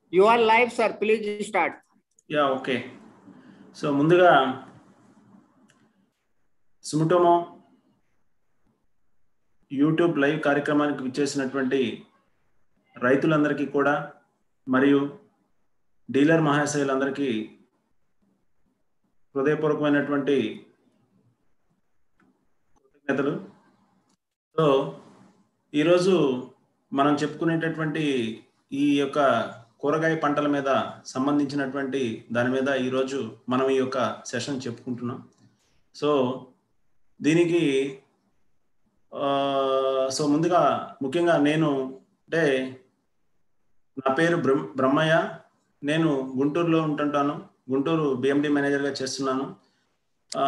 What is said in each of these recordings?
You are live, sir. Please start. Yeah okay so ముందుగా Sumitomo YouTube live కార్యక్రమానికి విచ్చేసినటువంటి రైతులందరికీ కూడా మరియు డీలర్ మహాశయులందరికీ హృదయపూర్వకమైనటువంటి కృతజ్ఞతలు సో ఈరోజు మనం చెప్పుకునేటటువంటి ఈ యొక్క కూరగాయ పంటల మీద సంబంధించినటువంటి దాని మీద ఈరోజు మనం ఈ యొక్క సెషన్ చెప్పుకుంటున్నాం సో దీనికి ఆ, సో ముందుగా ముఖ్యంగా నేను అంటే నా పేరు బ్రహ్మ బ్రహ్మయ్య నేను గుంటూరులో ఉంటుంటాను గుంటూరు బిఎండి మేనేజర్గా చేస్తున్నాను ఆ,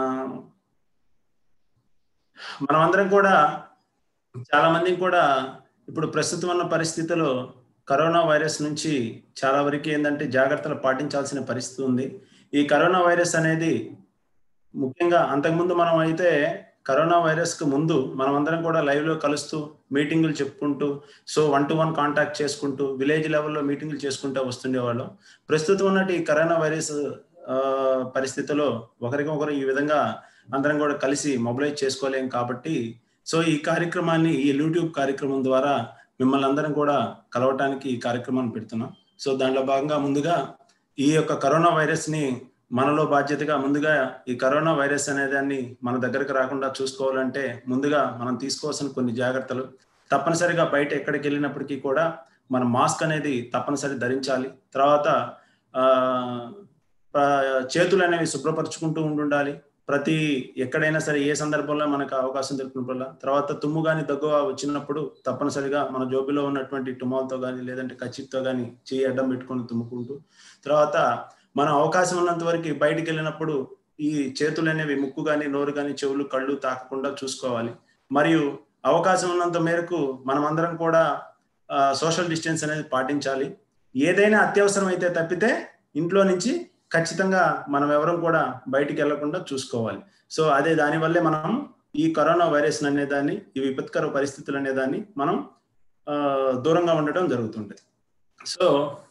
మనమందరం కూడా చాలా మందికి కూడా ఇప్పుడు ప్రస్తుతం ఉన్న పరిస్థితిలో కరోనా వైరస్ నుంచి చాలా వరకు ఏంటంటే జాగ్రత్తలు పాటించాల్సిన పరిస్థితి ఉంది ఈ కరోనా వైరస్ అనేది ముఖ్యంగా అంతకుముందు మనం అయితే కరోనా వైరస్ కు ముందు మనం అందరం కూడా లైవ్ లో కలుస్తూ మీటింగులు చెప్పుకుంటూ so one to one contact చేసుకుంటూ విలేజ్ లెవెల్లో మీటింగులు చేసుకుంటూ వస్తుండేవాళ్ళం ప్రస్తుతం ఉన్నట్టు ఈ కరోనా వైరస్ ఆ, పరిస్థితిలో ఒకరికి ఒకరు ఈ విధంగా అందరం కూడా కలిసి మొబిలైజ్ చేసుకోలేం కాబట్టి సో ఈ కార్యక్రమాన్ని ఈ యూట్యూబ్ కార్యక్రమం ద్వారా మిమ్మల్ని అందరం కూడా కలవటానికి ఈ కార్యక్రమాన్ని పెడుతున్నాం సో దాంట్లో భాగంగా ముందుగా ఈ యొక్క కరోనా వైరస్ ని మనలో బాధ్యతగా ముందుగా ఈ కరోనా వైరస్ అనే దాన్ని మన దగ్గరకు రాకుండా చూసుకోవాలంటే ముందుగా మనం తీసుకోవాల్సిన కొన్ని జాగ్రత్తలు తప్పనిసరిగా బయట ఎక్కడికి వెళ్ళినప్పటికీ కూడా మన మాస్క్ అనేది తప్పనిసరి ధరించాలి తర్వాత ఆ ఆ, చేతులు అనేవి శుభ్రపరచుకుంటూ ఉండాలి ప్రతి ఎక్కడైనా సరే ఏ సందర్భంలో మనకు అవకాశం దొరికినప్పుడల్లా తర్వాత తుమ్ము కానీ దగ్గు వచ్చినప్పుడు తప్పనిసరిగా మన జోబిలో ఉన్నటువంటి టుమాల్తో కానీ లేదంటే కచ్చిప్తో కానీ చేయి అడ్డం పెట్టుకొని తుమ్ముకుంటూ తర్వాత మన అవకాశం ఉన్నంత వరకు బయటికి వెళ్ళినప్పుడు ఈ చేతులు అనేవి ముక్కు కానీ నోరు కానీ చెవులు కళ్ళు తాకకుండా చూసుకోవాలి మరియు అవకాశం ఉన్నంత మేరకు మనం అందరం కూడా సోషల్ డిస్టెన్స్ అనేది పాటించాలి ఏదైనా అత్యవసరం అయితే తప్పితే ఇంట్లో నుంచి ఖచ్చితంగా మనం ఎవరం కూడా బయటికి వెళ్లకుండా చూసుకోవాలి సో అదే దానివల్లే మనం ఈ కరోనా వైరస్ అనే దాన్ని ఈ విపత్కర పరిస్థితులు అనే దాన్ని మనం ఆ, దూరంగా ఉండటం జరుగుతుంది సో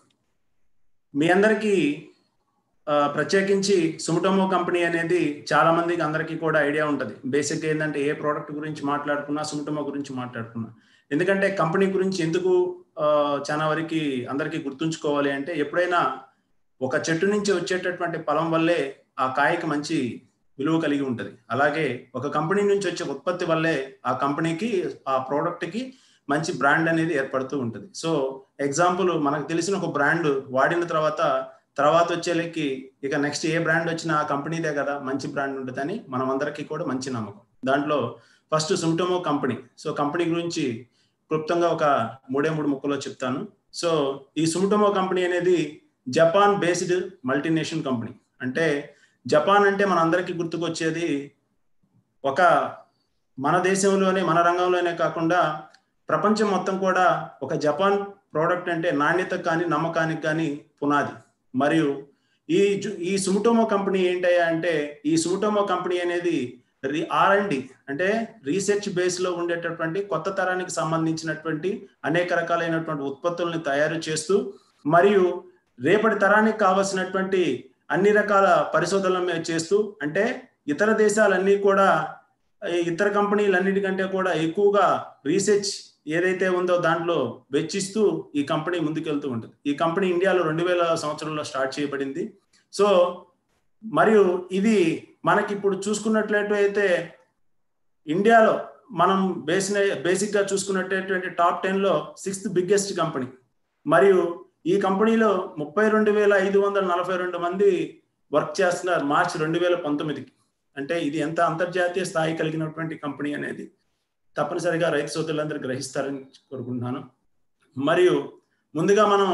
మీ అందరికీ ఆ, ప్రత్యేకించి సుముటోమో కంపెనీ అనేది చాలా మందికి అందరికీ కూడా ఐడియా ఉంటుంది బేసిక్ ఏంటంటే ఏ ప్రోడక్ట్ గురించి మాట్లాడుకున్నా సుముటోమో గురించి మాట్లాడుకున్నా ఎందుకంటే కంపెనీ గురించి ఎందుకు ఆ, చాలా వరకు అందరికీ గుర్తుంచుకోవాలి అంటే ఎప్పుడైనా ఒక చెట్టు నుంచి వచ్చేటటువంటి ఫలం వల్లే ఆ కాయకి మంచి విలువ కలిగి ఉంటుంది అలాగే ఒక కంపెనీ నుంచి వచ్చే ఉత్పత్తి వల్లే ఆ కంపెనీకి ఆ ప్రోడక్ట్కి మంచి బ్రాండ్ అనేది ఏర్పడుతూ ఉంటుంది సో ఎగ్జాంపుల్ మనకు తెలిసిన ఒక బ్రాండ్ వాడిన తర్వాత తర్వాత వచ్చేలకి ఇక నెక్స్ట్ ఏ బ్రాండ్ వచ్చినా ఆ కంపెనీదే కదా మంచి బ్రాండ్ ఉంటుందని మనం అందరికీ కూడా మంచి నమ్మకం దాంట్లో first Sumitomo company so company గురించి క్లుప్తంగా ఒక మూడే మూడు ముక్కలో చెప్తాను సో ఈ సుమ్టోమో కంపెనీ అనేది జపాన్ బేస్డ్ మల్టీనేషనల్ కంపెనీ అంటే జపాన్ అంటే మన అందరికీ గుర్తుకొచ్చేది ఒక మన దేశంలోనే మన రంగంలోనే కాకుండా ప్రపంచం మొత్తం కూడా ఒక జపాన్ ప్రోడక్ట్ అంటే నాణ్యత కానీ నమ్మకానికి కానీ పునాది మరియు ఈ జు- ఈ సుముటోమో కంపెనీ ఏంటయ్యా అంటే ఈ సుముటోమో కంపెనీ అనేది ఆర్ అండ్ డి అంటే రీసెర్చ్ బేస్ లో ఉండేటటువంటి కొత్త తరానికి సంబంధించినటువంటి అనేక రకాలైనటువంటి ఉత్పత్తుల్ని తయారు చేస్తూ మరియు రేపటి తరానికి కావలసినటువంటి అన్ని రకాల పరిశోధనలు మేము చేస్తూ అంటే ఇతర దేశాలన్నీ కూడా ఈ ఇతర కంపెనీలన్నిటికంటే కూడా ఎక్కువగా రీసెర్చ్ ఏదైతే ఉందో దాంట్లో వెచ్చిస్తూ ఈ కంపెనీ ముందుకెళ్తూ ఉంటుంది ఈ కంపెనీ ఇండియాలో రెండు వేల సంవత్సరంలో స్టార్ట్ చేయబడింది సో మరియు ఇది మనకి ఇప్పుడు చూసుకున్నట్లయితే ఇండియాలో మనం బేసిన బేసిక్ గా చూసుకున్నటువంటి టాప్ టెన్ లో సిక్స్త్ బిగ్గెస్ట్ కంపెనీ మరియు ఈ కంపెనీలో ముప్పై రెండు వేల ఐదు వందల నలభై రెండు మంది వర్క్ చేస్తున్నారు మార్చ్ రెండు వేల పంతొమ్మిదికి అంటే ఇది ఎంత అంతర్జాతీయ స్థాయి కలిగినటువంటి కంపెనీ అనేది తప్పనిసరిగా రైతు సోదరులందరూ గ్రహిస్తారని కోరుకుంటున్నాను మరియు ముందుగా మనం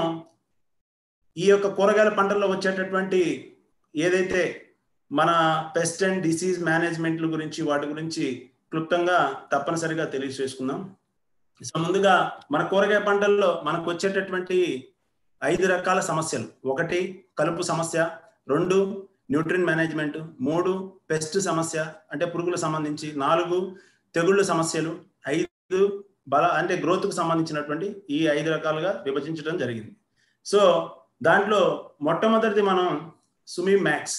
ఈ యొక్క కూరగాయల పంటల్లో వచ్చేటటువంటి ఏదైతే మన పెస్ట్ అండ్ డిసీజ్ మేనేజ్మెంట్ల గురించి వాటి గురించి క్లుప్తంగా తప్పనిసరిగా తెలియజేసుకుందాం సో ముందుగా మన కూరగాయ పంటల్లో మనకు వచ్చేటటువంటి ఐదు రకాల సమస్యలు ఒకటి కలుపు సమస్య రెండు న్యూట్రిన్ మేనేజ్మెంట్ మూడు పెస్ట్ సమస్య అంటే పురుగులకు సంబంధించి నాలుగు తెగుళ్ళు సమస్యలు ఐదు బల అంటే గ్రోత్కు సంబంధించినటువంటి ఈ ఐదు రకాలుగా విభజించడం జరిగింది సో దాంట్లో మొట్టమొదటిది మనం సుమి మ్యాక్స్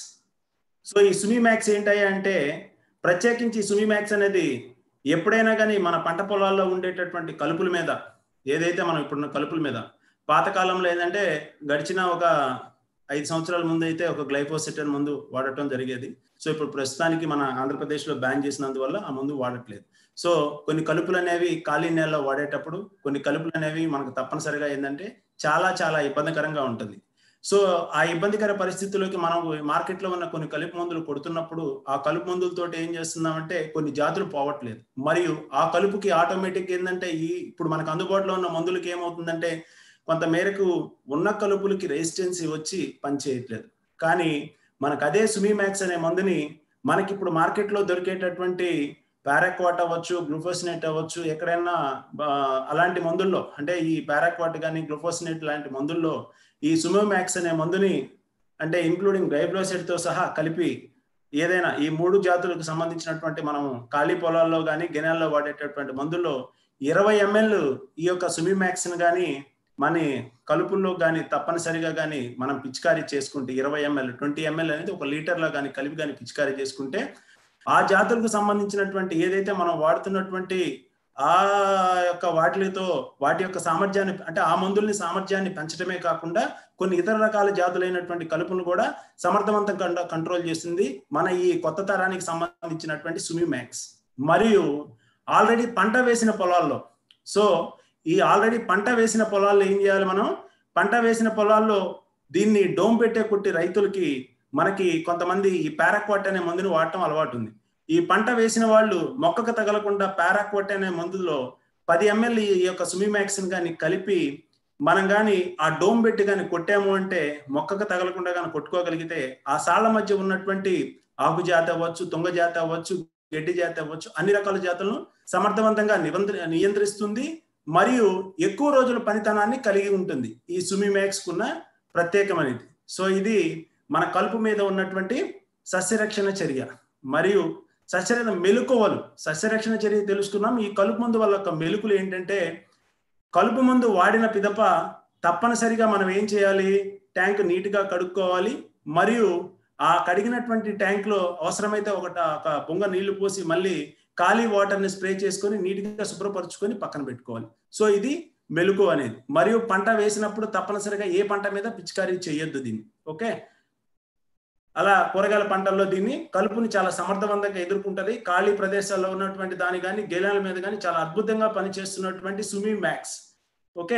సో ఈ సుమి మ్యాక్స్ ఏంటయ్యా అంటే ప్రత్యేకించి సుమి మ్యాక్స్ అనేది ఎప్పుడైనా కానీ మన పంట పొలాల్లో ఉండేటటువంటి కలుపుల మీద ఏదైతే మనం ఇప్పుడున్న కలుపుల మీద పాతకాలంలో ఏంటంటే గడిచిన ఒక ఐదు సంవత్సరాల ముందు అయితే ఒక గ్లైఫోసిట్ అని ముందు వాడటం జరిగేది సో ఇప్పుడు ప్రస్తుతానికి మన ఆంధ్రప్రదేశ్లో బ్యాన్ చేసినందువల్ల ఆ ముందు వాడట్లేదు సో కొన్ని కలుపులు అనేవి ఖాళీ నేలలో వాడేటప్పుడు కొన్ని కలుపులు అనేవి మనకు తప్పనిసరిగా ఏంటంటే చాలా చాలా ఇబ్బందికరంగా ఉంటుంది సో ఆ ఇబ్బందికర పరిస్థితుల్లోకి మనం మార్కెట్లో ఉన్న కొన్ని కలుపు మందులు కొడుతున్నప్పుడు ఆ కలుపు మందులతో ఏం చేస్తున్నామంటే కొన్ని జాతులు పోవట్లేదు మరియు ఆ కలుపుకి ఆటోమేటిక్ ఏంటంటే ఈ ఇప్పుడు మనకు అందుబాటులో ఉన్న మందులకి ఏమవుతుందంటే కొంత మేరకు ఉన్న కలుపులకి రెసిస్టెన్సీ వచ్చి పనిచేయట్లేదు కానీ మనకు అదే సుమీమాక్స్ అనే మందుని మనకి ఇప్పుడు మార్కెట్లో దొరికేటటువంటి పారాక్వాట్ అవ్వచ్చు గ్లూఫోసినేట్ అవ్వచ్చు ఎక్కడైనా అలాంటి మందుల్లో అంటే ఈ పారాక్వాట్ కానీ గ్లూఫోసినేట్ లాంటి మందుల్లో ఈ సుమోమాక్స్ అనే మందుని అంటే ఇంక్లూడింగ్ తో సహా కలిపి ఏదైనా ఈ మూడు జాతులకు సంబంధించినటువంటి మనం ఖాళీ పొలాల్లో కానీ గెనాల్లో వాడేటటువంటి మందుల్లో ఇరవై ఎంఎల్ ఈ యొక్క సుమిమాక్స్ కానీ మన కలుపుల్లో కానీ తప్పనిసరిగా కానీ మనం పిచికారీ చేసుకుంటే ఇరవై ఎంఎల్ ట్వంటీ ఎంఎల్ అనేది ఒక లీటర్లో కానీ కలిపి కానీ పిచికారీ చేసుకుంటే ఆ జాతులకు సంబంధించినటువంటి ఏదైతే మనం వాడుతున్నటువంటి ఆ యొక్క వాటితో వాటి యొక్క సామర్థ్యాన్ని అంటే ఆ మందుల్ని సామర్థ్యాన్ని పెంచడమే కాకుండా కొన్ని ఇతర రకాల జాతులైనటువంటి కలుపును కూడా సమర్థవంతంగా కంట్రోల్ చేసింది మన ఈ కొత్త తరానికి సంబంధించినటువంటి సుమిమాక్స్ మరియు ఆల్రెడీ పంట వేసిన పొలాల్లో సో ఈ ఆల్రెడీ పంట వేసిన పొలాల్లో ఏం చేయాలి మనం పంట వేసిన పొలాల్లో దీన్ని డోమ్ పెట్టే కొట్టి రైతులకి మనకి కొంతమంది ఈ పారాక్వాట్ అనే మందుని వాడటం అలవాటు ఉంది ఈ పంట వేసిన వాళ్ళు మొక్కకు తగలకుండా పారాక్వాట్ అనే మందులో పది ఎంఎల్ ఈ యొక్క సుమిమాక్సిన్ కానీ కలిపి మనం కానీ ఆ డోమ్ పెట్టి కానీ కొట్టాము అంటే మొక్కకు తగలకుండా కానీ కొట్టుకోగలిగితే ఆ సాళ్ల మధ్య ఉన్నటువంటి ఆకు జాతి అవ్వచ్చు తుంగ జాతి అవ్వచ్చు గడ్డి జాతి అవ్వచ్చు అన్ని రకాల జాతులను సమర్థవంతంగా నిబంధ నియంత్రిస్తుంది మరియు ఎక్కువ రోజుల పనితనాన్ని కలిగి ఉంటుంది ఈ సుమిమాక్స్ కున్న ప్రత్యేకమైనది సో ఇది మన కలుపు మీద ఉన్నటువంటి సస్యరక్షణ చర్య మరియు సస్యరక్షణ మెలుకువలు సస్యరక్షణ చర్య తెలుసుకున్నాం ఈ కలుపు మందు వల్ల ఒక మెలుకులు ఏంటంటే కలుపు మందు వాడిన పిదప తప్పనిసరిగా మనం ఏం చేయాలి ట్యాంక్ నీట్గా కడుక్కోవాలి మరియు ఆ కడిగినటువంటి ట్యాంక్ లో అవసరమైతే ఒక ఒక బొంగ నీళ్లు పోసి మళ్ళీ ఖాళీ వాటర్ ని స్ప్రే చేసుకొని నీట్గా శుభ్రపరచుకొని పక్కన పెట్టుకోవాలి సో ఇది మెలుకు అనేది మరియు పంట వేసినప్పుడు తప్పనిసరిగా ఏ పంట మీద పిచికారీ చేయొద్దు దీన్ని ఓకే అలా కూరగాయల పంటల్లో దీన్ని కలుపుని చాలా సమర్థవంతంగా ఎదుర్కొంటది ఖాళీ ప్రదేశాల్లో ఉన్నటువంటి దాని కానీ గెలాల మీద కానీ చాలా అద్భుతంగా పనిచేస్తున్నటువంటి సుమి మ్యాక్స్ ఓకే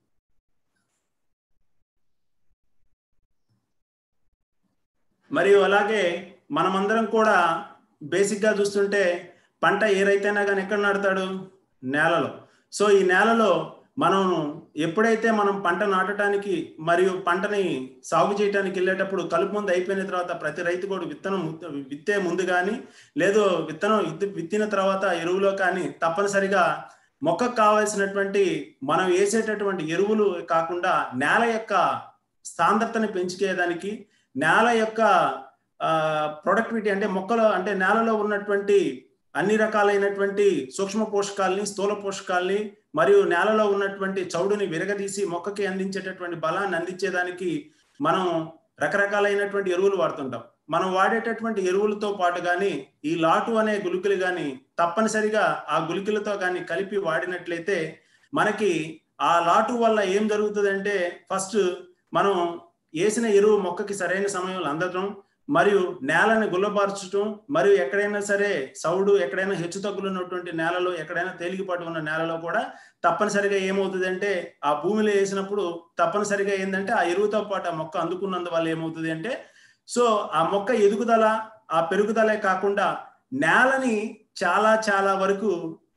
మరియు అలాగే మనమందరం కూడా బేసిక్గా చూస్తుంటే పంట ఏ రైతైనా కానీ ఎక్కడ నాటుతాడు నేలలో సో ఈ నేలలో మనం ఎప్పుడైతే మనం పంట నాటడానికి మరియు పంటని సాగు చేయడానికి వెళ్ళేటప్పుడు కలుపు ముందు అయిపోయిన తర్వాత ప్రతి రైతు కూడా విత్తనం విత్తే ముందు కానీ లేదో విత్తనం విత్తిన తర్వాత ఎరువులో కానీ తప్పనిసరిగా మొక్కకు కావాల్సినటువంటి మనం వేసేటటువంటి ఎరువులు కాకుండా నేల యొక్క సాంద్రతని పెంచుకేదానికి నేల యొక్క ప్రొడక్టివిటీ అంటే మొక్కలో అంటే నేలలో ఉన్నటువంటి అన్ని రకాలైనటువంటి సూక్ష్మ పోషకాలని స్థూల పోషకాలని మరియు నేలలో ఉన్నటువంటి చౌడుని విరగదీసి మొక్కకి అందించేటటువంటి బలాన్ని అందించేదానికి మనం రకరకాలైనటువంటి ఎరువులు వాడుతుంటాం మనం వాడేటటువంటి ఎరువులతో పాటు కానీ ఈ లాటు అనే గుళికలు కానీ తప్పనిసరిగా ఆ గుళికలతో కానీ కలిపి వాడినట్లయితే మనకి ఆ లాటు వల్ల ఏం జరుగుతుందంటే ఫస్ట్ మనం వేసిన ఎరువు మొక్కకి సరైన సమయంలో అందడం మరియు నేలని గుల్లబార్చడం మరియు ఎక్కడైనా సరే సౌడు ఎక్కడైనా హెచ్చు తగ్గులు ఉన్నటువంటి నేలలో ఎక్కడైనా తేలికపాటు ఉన్న నేలలో కూడా తప్పనిసరిగా ఏమవుతుంది అంటే ఆ భూమిలో వేసినప్పుడు తప్పనిసరిగా ఏంటంటే ఆ ఎరువుతో పాటు ఆ మొక్క అందుకున్నందువల్ల ఏమవుతుంది అంటే సో ఆ మొక్క ఎదుగుదల ఆ పెరుగుదలే కాకుండా నేలని చాలా చాలా వరకు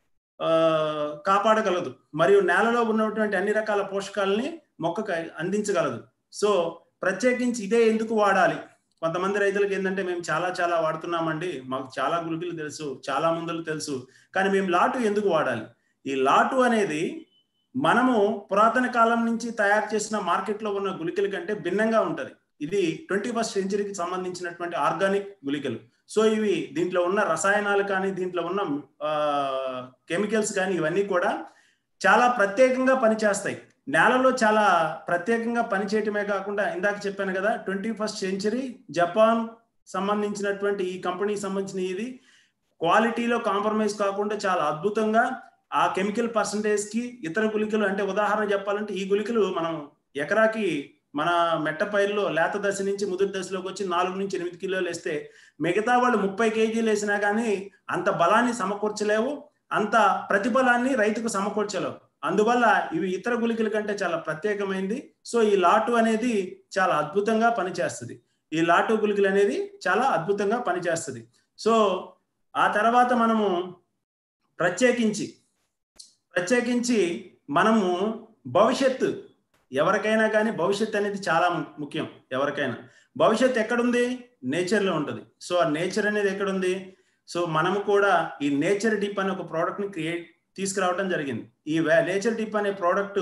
కాపాడగలదు మరియు నేలలో ఉన్నటువంటి అన్ని రకాల పోషకాలని మొక్కకు అందించగలదు సో ప్రత్యేకించి ఇదే ఎందుకు వాడాలి కొంతమంది రైతులకు ఏంటంటే మేము చాలా చాలా వాడుతున్నామండి మాకు చాలా గుళికలు తెలుసు చాలా మందులు తెలుసు కానీ మేము లాటు ఎందుకు వాడాలి ఈ లాటు అనేది మనము పురాతన కాలం నుంచి తయారు చేసిన మార్కెట్లో ఉన్న గుళికల కంటే భిన్నంగా ఉంటుంది ఇది ట్వంటీ ఫస్ట్ సెంచరీకి సంబంధించినటువంటి ఆర్గానిక్ గుళికలు సో ఇవి దీంట్లో ఉన్న రసాయనాలు కానీ దీంట్లో ఉన్న కెమికల్స్ కానీ ఇవన్నీ కూడా చాలా ప్రత్యేకంగా పనిచేస్తాయి నేలలో చాలా ప్రత్యేకంగా పనిచేయటమే కాకుండా ఇందాక చెప్పాను కదా ట్వంటీ ఫస్ట్ సెంచరీ జపాన్ సంబంధించినటువంటి ఈ కంపెనీకి సంబంధించిన ఇది క్వాలిటీలో కాంప్రమైజ్ కాకుండా చాలా అద్భుతంగా ఆ కెమికల్ పర్సంటేజ్ కి ఇతర గుళికలు అంటే ఉదాహరణ చెప్పాలంటే ఈ గుళికలు మనం ఎకరాకి మన మెట్ట పైరులో లేత దశ నుంచి ముదురు దశలోకి వచ్చి నాలుగు నుంచి ఎనిమిది కిలోలు వేస్తే మిగతా వాళ్ళు ముప్పై కేజీలు వేసినా కానీ అంత బలాన్ని సమకూర్చలేవు అంత ప్రతిఫలాన్ని రైతుకు సమకూర్చలేవు అందువల్ల ఇవి ఇతర గుళికల కంటే చాలా ప్రత్యేకమైంది సో ఈ లాటు అనేది చాలా అద్భుతంగా పనిచేస్తుంది ఈ లాటు గుళికలు అనేది చాలా అద్భుతంగా పనిచేస్తుంది సో ఆ తర్వాత మనము ప్రత్యేకించి ప్రత్యేకించి మనము భవిష్యత్తు ఎవరికైనా కానీ భవిష్యత్ అనేది చాలా ముఖ్యం ఎవరికైనా భవిష్యత్ ఎక్కడుంది నేచర్లో ఉంటుంది సో ఆ నేచర్ అనేది ఎక్కడుంది సో మనము కూడా ఈ నేచర్ డిప్ అనే ఒక ప్రోడక్ట్ని క్రియేట్ తీసుకురావడం జరిగింది ఈ నేచర్ డిప్ అనే ప్రోడక్ట్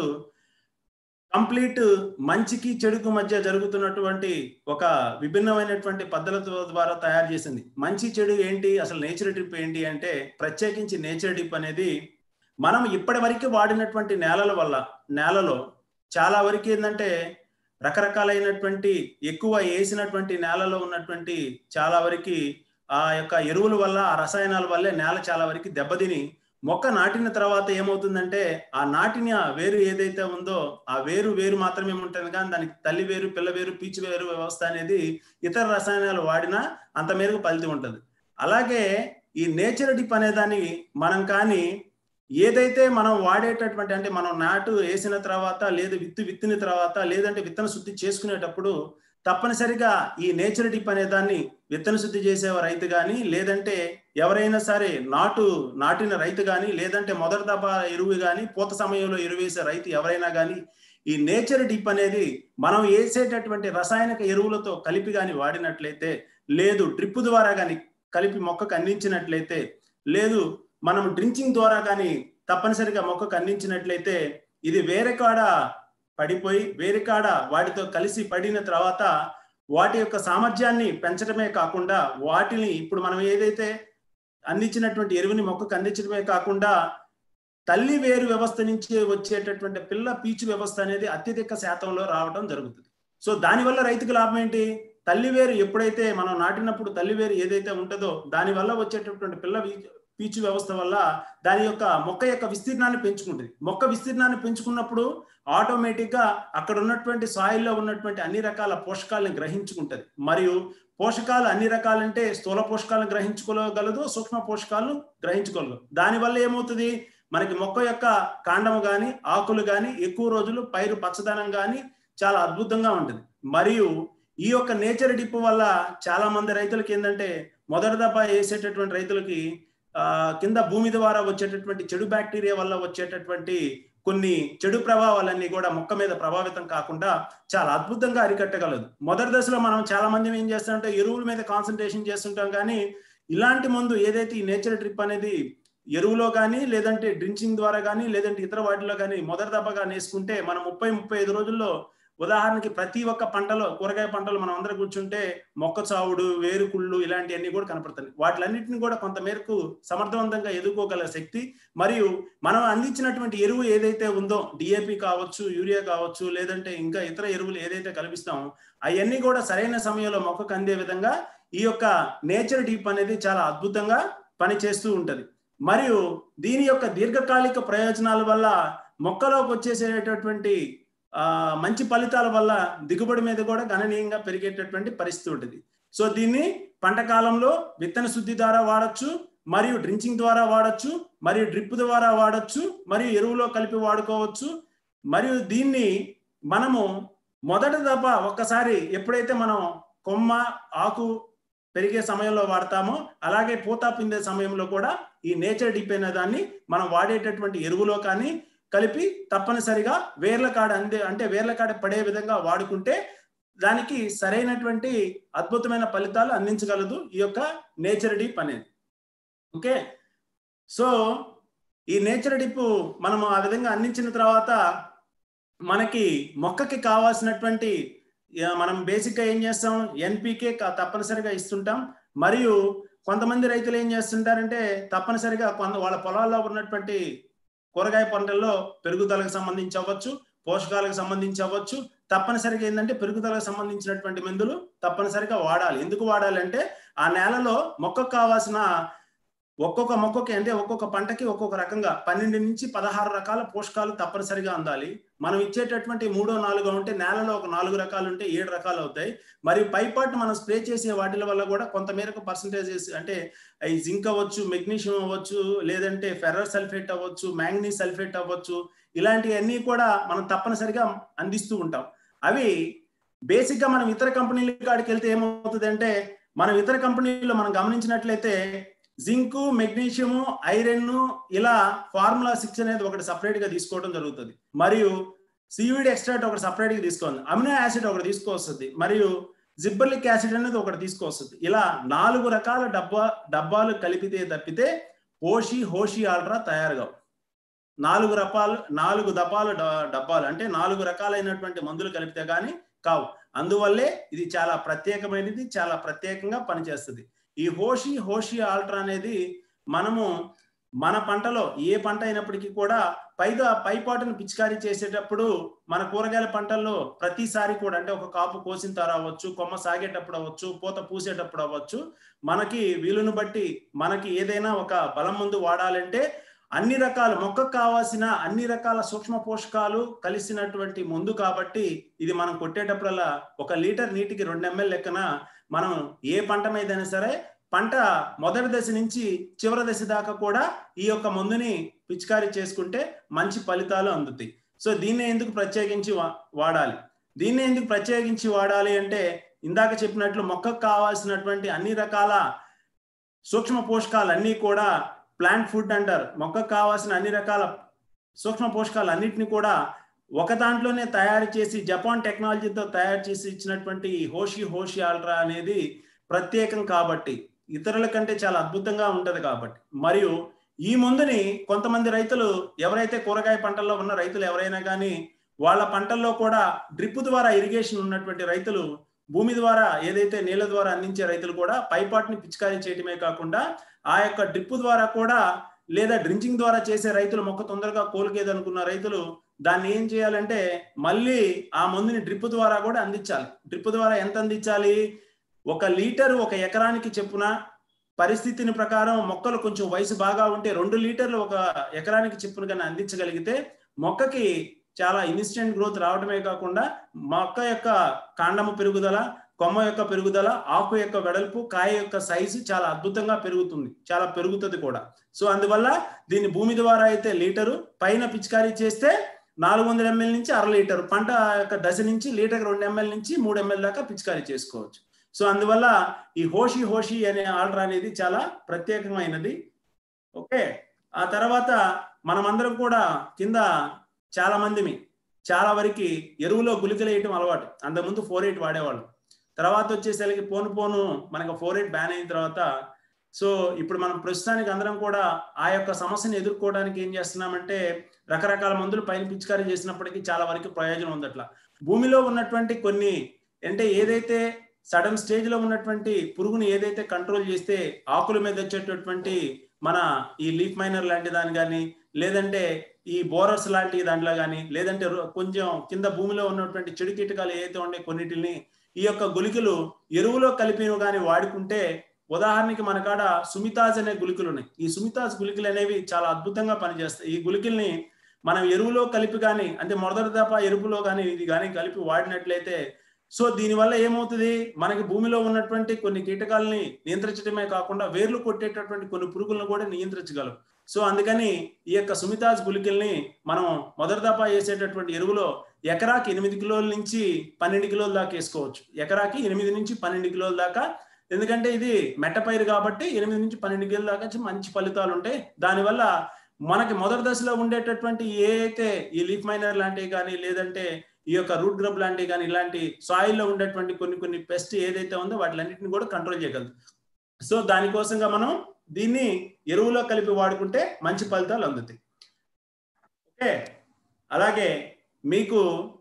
కంప్లీట్ మంచికి చెడుకు మధ్య జరుగుతున్నటువంటి ఒక విభిన్నమైనటువంటి పద్ధతుల ద్వారా తయారు చేసింది మంచి చెడు ఏంటి అసలు నేచర్ డిప్ ఏంటి అంటే ప్రత్యేకించి నేచర్ డిప్ అనేది మనం ఇప్పటి వరకు వాడినటువంటి నేలల వల్ల నేలలో చాలా వరకు ఏంటంటే రకరకాలైనటువంటి ఎక్కువ వేసినటువంటి నేలలో ఉన్నటువంటి చాలా వరకు ఆ యొక్క ఎరువుల వల్ల ఆ రసాయనాల వల్లే నేల చాలా వరకు దెబ్బతిని మొక్క నాటిన తర్వాత ఏమవుతుందంటే ఆ నాటిన వేరు ఏదైతే ఉందో ఆ వేరు వేరు మాత్రమే ఉంటుంది కానీ దానికి తల్లి వేరు పిల్ల వేరు పీచు వేరు వ్యవస్థ అనేది ఇతర రసాయనాలు వాడినా అంత మేరకు ఫలితం ఉంటుంది అలాగే ఈ నేచర్ డిప్ అనే దాన్ని మనం కానీ ఏదైతే మనం వాడేటటువంటి అంటే మనం నాటు వేసిన తర్వాత లేదు విత్తు విత్తిన తర్వాత లేదంటే విత్తన శుద్ధి చేసుకునేటప్పుడు తప్పనిసరిగా ఈ నేచర్ డిప్ అనే దాన్ని విత్తన శుద్ధి చేసే రైతు కానీ లేదంటే ఎవరైనా సరే నాటు నాటిన రైతు కానీ లేదంటే మొదటి దఫా ఎరువు కానీ పూత సమయంలో ఎరువు వేసే రైతు ఎవరైనా కానీ ఈ నేచర్ డిప్ అనేది మనం వేసేటటువంటి రసాయనిక ఎరువులతో కలిపి కానీ వాడినట్లయితే లేదు డ్రిప్ ద్వారా కానీ కలిపి మొక్కకు అందించినట్లయితే లేదు మనం డ్రింకింగ్ ద్వారా కానీ తప్పనిసరిగా మొక్కకు అందించినట్లయితే ఇది వేరే కాడ పడిపోయి వేరే కాడ వాటితో కలిసి పడిన తర్వాత వాటి యొక్క సామర్థ్యాన్ని పెంచడమే కాకుండా వాటిని ఇప్పుడు మనం ఏదైతే అందించినటువంటి ఎరువుని మొక్కకు అందించడమే కాకుండా తల్లి వేరు వ్యవస్థ నుంచి వచ్చేటటువంటి పిల్ల పీచు వ్యవస్థ అనేది అత్యధిక శాతంలో రావడం జరుగుతుంది సో దానివల్ల రైతుకు లాభం ఏంటి తల్లి వేరు ఎప్పుడైతే మనం నాటినప్పుడు తల్లి వేరు ఏదైతే ఉంటుందో దానివల్ల వచ్చేటటువంటి పిల్ల పీచు వ్యవస్థ వల్ల దాని యొక్క మొక్క యొక్క విస్తీర్ణాన్ని పెంచుకుంటుంది మొక్క విస్తీర్ణాన్ని పెంచుకున్నప్పుడు ఆటోమేటిక్ గా అక్కడ ఉన్నటువంటి సాయిల్లో ఉన్నటువంటి అన్ని రకాల పోషకాలను గ్రహించుకుంటది మరియు పోషకాలు అన్ని రకాలంటే స్థూల పోషకాలను గ్రహించుకోగలదు సూక్ష్మ పోషకాలను గ్రహించుకోగలదు దానివల్ల ఏమవుతుంది మనకి మొక్క యొక్క కాండము గాని ఆకులు గాని ఎక్కువ రోజులు పైరు పచ్చదనం గాని చాలా అద్భుతంగా ఉంటుంది మరియు ఈ యొక్క నేచర్ డిప్ వల్ల చాలా మంది రైతులకి ఏంటంటే మొదటి దఫా వేసేటటువంటి రైతులకి కింద భూమి ద్వారా వచ్చేటటువంటి చెడు బ్యాక్టీరియా వల్ల వచ్చేటటువంటి కొన్ని చెడు ప్రభావాలన్నీ కూడా మొక్క మీద ప్రభావితం కాకుండా చాలా అద్భుతంగా అరికట్టగలదు మొదటి దశలో మనం చాలా మంది ఏం చేస్తామంటే ఎరువుల మీద కాన్సన్ట్రేషన్ చేస్తుంటాం కానీ ఇలాంటి మందు ఏదైతే ఈ నేచర్ ట్రిప్ అనేది ఎరువులో కానీ లేదంటే డ్రింకింగ్ ద్వారా కానీ లేదంటే ఇతర వాటిలో కానీ మొదటి దెబ్బగా వేసుకుంటే మనం ముప్పై ముప్పై ఐదు రోజుల్లో ఉదాహరణకి ప్రతి ఒక్క పంటలో కూరగాయ పంటలు మనం అందరం కూర్చుంటే మొక్క చావుడు వేరుకుళ్ళు ఇలాంటివన్నీ కూడా కనపడతాయి వాటిలన్నింటిని కూడా కొంత మేరకు సమర్థవంతంగా ఎదుర్కోగల శక్తి మరియు మనం అందించినటువంటి ఎరువు ఏదైతే ఉందో డిఏపి కావచ్చు యూరియా కావచ్చు లేదంటే ఇంకా ఇతర ఎరువులు ఏదైతే కల్పిస్తామో అవన్నీ కూడా సరైన సమయంలో మొక్కకు అందే విధంగా ఈ యొక్క నేచర్ డీప్ అనేది చాలా అద్భుతంగా పనిచేస్తూ ఉంటది మరియు దీని యొక్క దీర్ఘకాలిక ప్రయోజనాల వల్ల మొక్కలోకి వచ్చేసేటటువంటి ఆ మంచి ఫలితాల వల్ల దిగుబడి మీద కూడా గణనీయంగా పెరిగేటటువంటి పరిస్థితి ఉంటుంది సో దీన్ని పంట కాలంలో విత్తన శుద్ధి ద్వారా వాడచ్చు మరియు డ్రింకింగ్ ద్వారా వాడచ్చు మరియు డ్రిప్ ద్వారా వాడచ్చు మరియు ఎరువులో కలిపి వాడుకోవచ్చు మరియు దీన్ని మనము మొదటి దఫ ఒక్కసారి ఎప్పుడైతే మనం కొమ్మ ఆకు పెరిగే సమయంలో వాడతామో అలాగే పూత పిందే సమయంలో కూడా ఈ నేచర్ డిప్ అనే దాన్ని మనం వాడేటటువంటి ఎరువులో కానీ కలిపి తప్పనిసరిగా వేర్ల కాడ అందే అంటే వేర్ల కాడ పడే విధంగా వాడుకుంటే దానికి సరైనటువంటి అద్భుతమైన ఫలితాలు అందించగలదు ఈ యొక్క నేచర్ డిప్ అనేది ఓకే సో ఈ నేచర్ డిప్ మనం ఆ విధంగా అందించిన తర్వాత మనకి మొక్కకి కావాల్సినటువంటి మనం బేసిక్గా ఏం చేస్తాం ఎన్పికే తప్పనిసరిగా ఇస్తుంటాం మరియు కొంతమంది రైతులు ఏం చేస్తుంటారంటే తప్పనిసరిగా కొంత వాళ్ళ పొలాల్లో ఉన్నటువంటి కూరగాయ పంటల్లో పెరుగుదలకు సంబంధించి అవ్వచ్చు పోషకాలకు సంబంధించి అవ్వచ్చు తప్పనిసరిగా ఏంటంటే పెరుగుదలకు సంబంధించినటువంటి మందులు తప్పనిసరిగా వాడాలి ఎందుకు వాడాలి అంటే ఆ నేలలో మొక్కకు కావాల్సిన ఒక్కొక్క మొక్కకి అంటే ఒక్కొక్క పంటకి ఒక్కొక్క రకంగా పన్నెండు నుంచి పదహారు రకాల పోషకాలు తప్పనిసరిగా అందాలి మనం ఇచ్చేటటువంటి మూడో నాలుగో ఉంటే నేలలో ఒక నాలుగు రకాలు ఉంటే ఏడు రకాలు అవుతాయి మరి పైపాటు మనం స్ప్రే చేసే వాటిల వల్ల కూడా కొంత మేరకు పర్సంటేజెస్ అంటే ఈ జింక్ అవ్వచ్చు మెగ్నీషియం అవ్వచ్చు లేదంటే ఫెర్రర్ సల్ఫేట్ అవ్వచ్చు మ్యాంగనీస్ సల్ఫేట్ అవ్వచ్చు ఇలాంటివన్నీ కూడా మనం తప్పనిసరిగా అందిస్తూ ఉంటాం అవి బేసిక్ గా మనం ఇతర కంపెనీల కాడికి వెళ్తే ఏమవుతుంది అంటే మనం ఇతర కంపెనీల్లో మనం గమనించినట్లయితే జింక్ మెగ్నీషియము ఐరన్ ఇలా ఫార్ములా సిక్స్ అనేది ఒకటి సపరేట్ గా తీసుకోవడం జరుగుతుంది మరియు సివిడ్ ఎక్స్ట్రాక్ట్ ఒకటి సపరేట్ గా తీసుకోవాలి అమినో యాసిడ్ ఒకటి తీసుకొస్తుంది మరియు జిబ్బర్లిక్ యాసిడ్ అనేది ఒకటి తీసుకొస్తుంది ఇలా నాలుగు రకాల డబ్బా డబ్బాలు కలిపితే తప్పితే హోషి హోషి ఆల్ట్రా తయారుగా నాలుగు రకాలు నాలుగు దపాలు డబ్బాలు అంటే నాలుగు రకాలైనటువంటి మందులు కలిపితే కానీ కావు అందువల్లే ఇది చాలా ప్రత్యేకమైనది చాలా ప్రత్యేకంగా పనిచేస్తుంది ఈ హోషి హోషి ఆల్ట్రా అనేది మనము మన పంటలో ఏ పంట అయినప్పటికీ కూడా పైగా పైపాటును పిచికారీ చేసేటప్పుడు మన కూరగాయల పంటల్లో ప్రతిసారి కూడా అంటే ఒక కాపు కోసిన తర అవ్వచ్చు కొమ్మ సాగేటప్పుడు అవ్వచ్చు పూత పూసేటప్పుడు అవ్వచ్చు మనకి వీలును బట్టి మనకి ఏదైనా ఒక బలం ముందు వాడాలంటే అన్ని రకాల మొక్కకు కావాల్సిన అన్ని రకాల సూక్ష్మ పోషకాలు కలిసినటువంటి మందు కాబట్టి ఇది మనం కొట్టేటప్పుడల్లా ఒక లీటర్ నీటికి రెండు ఎంఎల్ లెక్కన మనం ఏ పంట మీదైనా సరే పంట మొదటి దశ నుంచి చివరి దశ దాకా కూడా ఈ యొక్క మందుని పిచికారీ చేసుకుంటే మంచి ఫలితాలు అందుతాయి సో దీన్ని ఎందుకు ప్రత్యేకించి వాడాలి దీన్ని ఎందుకు ప్రత్యేకించి వాడాలి అంటే ఇందాక చెప్పినట్లు మొక్కకు కావాల్సినటువంటి అన్ని రకాల సూక్ష్మ పోషకాలు అన్నీ కూడా ప్లాంట్ ఫుడ్ అంటారు మొక్కకు కావాల్సిన అన్ని రకాల సూక్ష్మ పోషకాలు అన్నిటిని కూడా ఒక దాంట్లోనే తయారు చేసి జపాన్ టెక్నాలజీతో తయారు చేసి ఇచ్చినటువంటి హోషి హోషి ఆల్ట్రా అనేది ప్రత్యేకం కాబట్టి ఇతరుల కంటే చాలా అద్భుతంగా ఉంటది కాబట్టి మరియు ఈ మందుని కొంతమంది రైతులు ఎవరైతే కూరగాయ పంటల్లో ఉన్న రైతులు ఎవరైనా కానీ వాళ్ళ పంటల్లో కూడా డ్రిప్ ద్వారా ఇరిగేషన్ ఉన్నటువంటి రైతులు భూమి ద్వారా ఏదైతే నీళ్ళ ద్వారా అందించే రైతులు కూడా పైపాటిని పిచికారీ చేయటమే కాకుండా ఆ యొక్క డ్రిప్ ద్వారా కూడా లేదా డ్రించింగ్ ద్వారా చేసే రైతులు మొక్క తొందరగా కోలుకేది అనుకున్న రైతులు దాన్ని ఏం చేయాలంటే మళ్ళీ ఆ మందుని డ్రిప్ ద్వారా కూడా అందించాలి డ్రిప్ ద్వారా ఎంత అందించాలి ఒక లీటర్ ఒక ఎకరానికి చెప్పున పరిస్థితిని ప్రకారం మొక్కలు కొంచెం వయసు బాగా ఉంటే రెండు లీటర్లు ఒక ఎకరానికి చెప్పున కానీ అందించగలిగితే మొక్కకి చాలా ఇన్స్టెంట్ గ్రోత్ రావడమే కాకుండా మొక్క యొక్క కాండము పెరుగుదల కొమ్మ యొక్క పెరుగుదల ఆకు యొక్క వెడల్పు కాయ యొక్క సైజు చాలా అద్భుతంగా పెరుగుతుంది చాలా పెరుగుతుంది కూడా సో అందువల్ల దీన్ని భూమి ద్వారా అయితే లీటరు పైన పిచికారీ చేస్తే నాలుగు వందల ఎంఎల్ నుంచి అర లీటర్ పంట యొక్క దశ నుంచి లీటర్ రెండు ఎంఎల్ నుంచి మూడు ఎంఎల్ దాకా పిచికారీ చేసుకోవచ్చు సో అందువల్ల ఈ హోషి హోషి అనే ఆర్డర్ అనేది చాలా ప్రత్యేకమైనది ఓకే ఆ తర్వాత మనమందరం కూడా కింద చాలా మందిమి చాలా వరకు ఎరువులో గుళికలు వేయటం అలవాటు అంతకుముందు ఫోర్ ఎయిట్ వాడేవాళ్ళు తర్వాత వచ్చేసరికి పోను పోను మనకు ఫోర్ ఎయిట్ బ్యాన్ అయిన తర్వాత సో ఇప్పుడు మనం ప్రస్తుతానికి అందరం కూడా ఆ యొక్క సమస్యను ఎదుర్కోవడానికి ఏం చేస్తున్నామంటే రకరకాల మందులు పైన పిచికారీ చేసినప్పటికీ చాలా వరకు ప్రయోజనం ఉంది అట్లా భూమిలో ఉన్నటువంటి కొన్ని అంటే ఏదైతే సడన్ స్టేజ్ లో ఉన్నటువంటి పురుగుని ఏదైతే కంట్రోల్ చేస్తే ఆకుల మీద వచ్చేటటువంటి మన ఈ లీఫ్ మైనర్ లాంటి దాని కానీ లేదంటే ఈ బోరర్స్ లాంటి దాంట్లో కానీ లేదంటే కొంచెం కింద భూమిలో ఉన్నటువంటి చెడు కీటకాలు ఏదైతే ఉండే కొన్నిటిని ఈ యొక్క గుళికలు ఎరువులో కలిపినవి కానీ వాడుకుంటే ఉదాహరణకి మన కాడ సుమితాజ్ అనే గుళికలు ఉన్నాయి ఈ సుమితాజ్ గుళికలు అనేవి చాలా అద్భుతంగా పనిచేస్తాయి ఈ గుళికల్ని మనం ఎరువులో కలిపి కానీ అంటే మొదటి దఫా ఎరుపులో కానీ ఇది కానీ కలిపి వాడినట్లయితే సో దీనివల్ల ఏమవుతుంది మనకి భూమిలో ఉన్నటువంటి కొన్ని కీటకాలని నియంత్రించడమే కాకుండా వేర్లు కొట్టేటటువంటి కొన్ని పురుగులను కూడా నియంత్రించగలం సో అందుకని ఈ యొక్క సుమితాజ్ గుళికల్ని మనం మొదటి దఫా వేసేటటువంటి ఎరువులో ఎకరాకి ఎనిమిది కిలోల నుంచి పన్నెండు కిలోల దాకా వేసుకోవచ్చు ఎకరాకి ఎనిమిది నుంచి పన్నెండు కిలోల దాకా ఎందుకంటే ఇది మెట్టపైరు కాబట్టి ఎనిమిది నుంచి పన్నెండు కిలోల దాకా మంచి ఫలితాలు ఉంటాయి దానివల్ల మనకి మొదటి దశలో ఉండేటటువంటి ఏ అయితే ఈ లీఫ్ మైనర్ లాంటివి కానీ లేదంటే ఈ యొక్క రూట్ గ్రబ్ లాంటివి కానీ ఇలాంటి సాయిల్లో ఉండేటువంటి కొన్ని కొన్ని పెస్ట్ ఏదైతే ఉందో వాటిలన్నింటిని కూడా కంట్రోల్ చేయగలదు సో దానికోసంగా మనం దీన్ని ఎరువులో కలిపి వాడుకుంటే మంచి ఫలితాలు అందుతాయి ఓకే అలాగే మీకు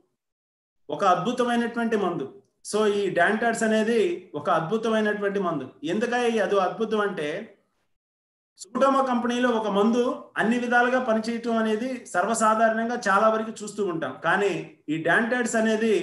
ఒక అద్భుతమైనటువంటి మందు సో ఈ డాంటాడ్స్ అనేది ఒక అద్భుతమైనటువంటి మందు ఎందుకై అది అద్భుతం అంటే సుటోమా కంపెనీలో ఒక మందు అన్ని విధాలుగా పనిచేయటం అనేది సర్వసాధారణంగా చాలా వరకు చూస్తూ ఉంటాం కానీ ఈ డాంటైడ్స్ అనేది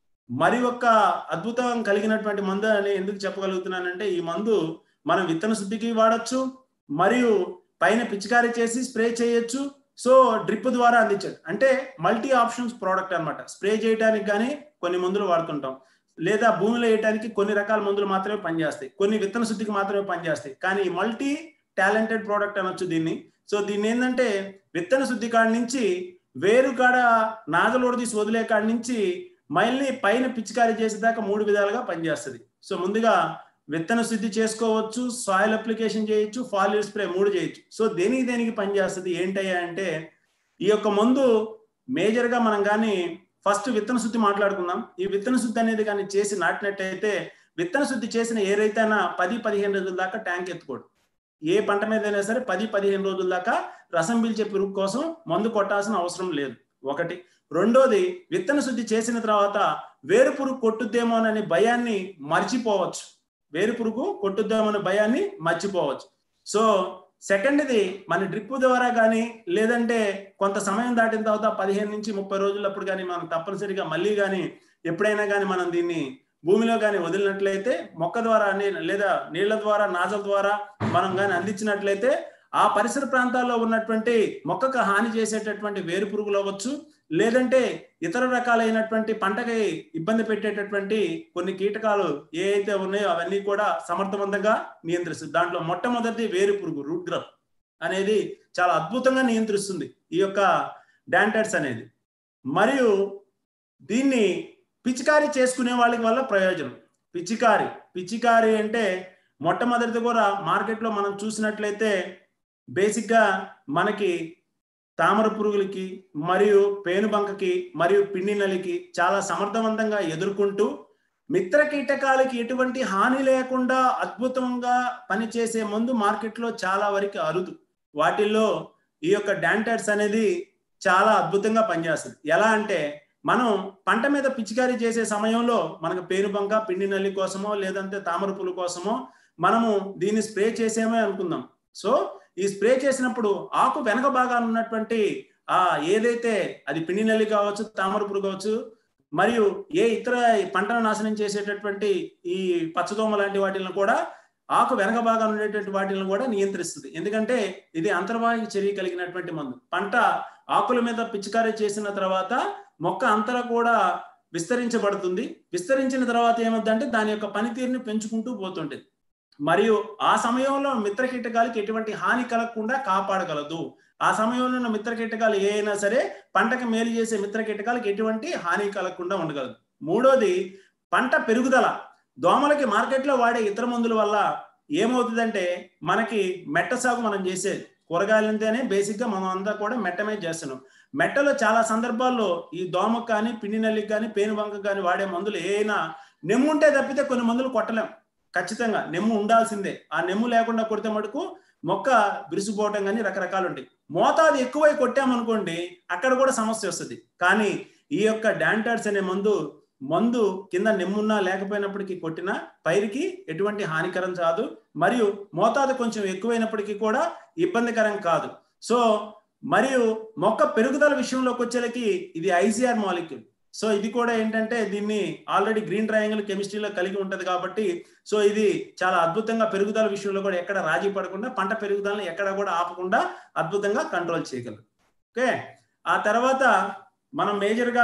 మరి ఒక్క అద్భుతం కలిగినటువంటి మందు అని ఎందుకు చెప్పగలుగుతున్నానంటే ఈ మందు మనం విత్తన శుద్ధికి వాడచ్చు మరియు పైన పిచికారీ చేసి స్ప్రే చేయొచ్చు సో డ్రిప్ ద్వారా అందించచ్చు అంటే మల్టీ ఆప్షన్స్ ప్రోడక్ట్ అనమాట స్ప్రే చేయడానికి కానీ కొన్ని మందులు వాడుతుంటాం లేదా భూమిలో వేయడానికి కొన్ని రకాల మందులు మాత్రమే పనిచేస్తాయి కొన్ని విత్తన శుద్ధికి మాత్రమే పనిచేస్తాయి కానీ మల్టీ టాలెంటెడ్ ప్రోడక్ట్ అనొచ్చు దీన్ని సో దీన్ని ఏంటంటే విత్తన శుద్ధి కాడి నుంచి వేరు కాడ నాగలోడు తీసి వదిలే కాడి నుంచి మళ్ళీ పైన పిచికారీ చేసేదాకా మూడు విధాలుగా పనిచేస్తుంది సో ముందుగా విత్తన శుద్ధి చేసుకోవచ్చు సాయిల్ అప్లికేషన్ చేయొచ్చు ఫాలియర్ స్ప్రే మూడు చేయొచ్చు సో దేనికి దేనికి పనిచేస్తుంది ఏంటయ్యా అంటే ఈ యొక్క మందు మేజర్గా మనం కానీ ఫస్ట్ విత్తన శుద్ధి మాట్లాడుకుందాం ఈ విత్తన శుద్ధి అనేది కానీ చేసి నాటినట్టయితే విత్తన శుద్ధి చేసిన ఏ రైతైనా పది పదిహేను రోజుల దాకా ట్యాంక్ ఎత్తుకోడు ఏ పంట మీద అయినా సరే పది పదిహేను రోజుల దాకా రసం పీల్చే పురుగు కోసం మందు కొట్టాల్సిన అవసరం లేదు ఒకటి రెండోది విత్తన శుద్ధి చేసిన తర్వాత వేరు పురుగు కొట్టుద్దేమోనని భయాన్ని మర్చిపోవచ్చు వేరు పురుగు కొట్టుద్దామనే భయాన్ని మర్చిపోవచ్చు సో సెకండ్ది మన డ్రిప్ ద్వారా కానీ లేదంటే కొంత సమయం దాటిన తర్వాత పదిహేను నుంచి ముప్పై రోజులప్పుడు కానీ మనం తప్పనిసరిగా మళ్ళీ కానీ ఎప్పుడైనా కానీ మనం దీన్ని భూమిలో కానీ వదిలినట్లయితే మొక్క ద్వారా లేదా నీళ్ల ద్వారా నాజల ద్వారా మనం కానీ అందించినట్లయితే ఆ పరిసర ప్రాంతాల్లో ఉన్నటువంటి మొక్కకు హాని చేసేటటువంటి వేరు పురుగులు అవ్వచ్చు లేదంటే ఇతర రకాలైనటువంటి పంటకి ఇబ్బంది పెట్టేటటువంటి కొన్ని కీటకాలు ఏ అయితే ఉన్నాయో అవన్నీ కూడా సమర్థవంతంగా నియంత్రిస్తుంది దాంట్లో మొట్టమొదటి వేరు పురుగు రూట్ గ్రఫ్ అనేది చాలా అద్భుతంగా నియంత్రిస్తుంది ఈ యొక్క డాంటర్స్ అనేది మరియు దీన్ని పిచికారీ చేసుకునే వాళ్ళకి వల్ల ప్రయోజనం పిచికారి పిచికారి అంటే మొట్టమొదటిది కూడా మార్కెట్లో మనం చూసినట్లయితే బేసిక్గా మనకి తామర పురుగులకి మరియు పేనుబంకకి మరియు పిండి నలికి చాలా సమర్థవంతంగా ఎదుర్కొంటూ మిత్ర కీటకాలకి ఎటువంటి హాని లేకుండా అద్భుతంగా పనిచేసే మందు మార్కెట్లో చాలా వరకు అరుదు వాటిల్లో ఈ యొక్క డాంటర్స్ అనేది చాలా అద్భుతంగా పనిచేస్తుంది ఎలా అంటే మనం పంట మీద పిచికారీ చేసే సమయంలో మనకు పేనుబంక పిండి నల్లి కోసమో లేదంటే తామర పులు కోసమో మనము దీన్ని స్ప్రే చేసేమే అనుకుందాం సో ఈ స్ప్రే చేసినప్పుడు ఆకు వెనక భాగాన్ని ఉన్నటువంటి ఆ ఏదైతే అది పిండి నల్లి కావచ్చు తామర పురుగు కావచ్చు మరియు ఏ ఇతర పంటను నాశనం చేసేటటువంటి ఈ పచ్చదోమ లాంటి వాటిని కూడా ఆకు వెనక భాగాన్ని ఉండేటువంటి వాటిని కూడా నియంత్రిస్తుంది ఎందుకంటే ఇది అంతర్వాహి చర్య కలిగినటువంటి మందు పంట ఆకుల మీద పిచికారీ చేసిన తర్వాత మొక్క అంతరా కూడా విస్తరించబడుతుంది విస్తరించిన తర్వాత ఏమవుతుందంటే దాని యొక్క పనితీరుని పెంచుకుంటూ పోతుంటుంది మరియు ఆ సమయంలో మిత్ర కీటకాలకి ఎటువంటి హాని కలగకుండా కాపాడగలదు ఆ సమయంలో ఉన్న మిత్ర కీటకాలు ఏ అయినా సరే పంటకు మేలు చేసే మిత్ర కీటకాలకు ఎటువంటి హాని కలగకుండా ఉండగలదు మూడోది పంట పెరుగుదల దోమలకి మార్కెట్లో వాడే ఇతర మందుల వల్ల ఏమవుతుందంటే మనకి మెట్ట సాగు మనం చేసేది కూరగాయలంతేనే బేసిక్గా మనం అంతా కూడా మెట్టమే చేస్తున్నాం మెట్టలో చాలా సందర్భాల్లో ఈ దోమకు కానీ పిండి నల్లికి కానీ పేనుబంక కానీ వాడే మందులు ఏమైనా నెమ్ము ఉంటే తప్పితే కొన్ని మందులు కొట్టలేం ఖచ్చితంగా నెమ్ము ఉండాల్సిందే ఆ నెమ్ము లేకుండా కొడితే మటుకు మొక్క విరిసిపోవటం కానీ రకరకాలు ఉంటాయి మోతాదు ఎక్కువై కొట్టామనుకోండి అక్కడ కూడా సమస్య వస్తుంది కానీ ఈ యొక్క డాంటర్స్ అనే మందు మందు కింద నెమ్మున్నా లేకపోయినప్పటికీ కొట్టిన పైరుకి ఎటువంటి హానికరం కాదు మరియు మోతాదు కొంచెం ఎక్కువైనప్పటికీ కూడా ఇబ్బందికరం కాదు సో మరియు మొక్క పెరుగుదల విషయంలోకి వచ్చేలకి ఇది ఐసిఆర్ మాలిక్యూల్ సో ఇది కూడా ఏంటంటే దీన్ని ఆల్రెడీ గ్రీన్ ట్రయాంగిల్ కెమిస్ట్రీలో కలిగి ఉంటది కాబట్టి సో ఇది చాలా అద్భుతంగా పెరుగుదల విషయంలో కూడా ఎక్కడ రాజీ పడకుండా పంట పెరుగుదలను ఎక్కడ కూడా ఆపకుండా అద్భుతంగా కంట్రోల్ చేయగలరు ఓకే ఆ తర్వాత మనం మేజర్గా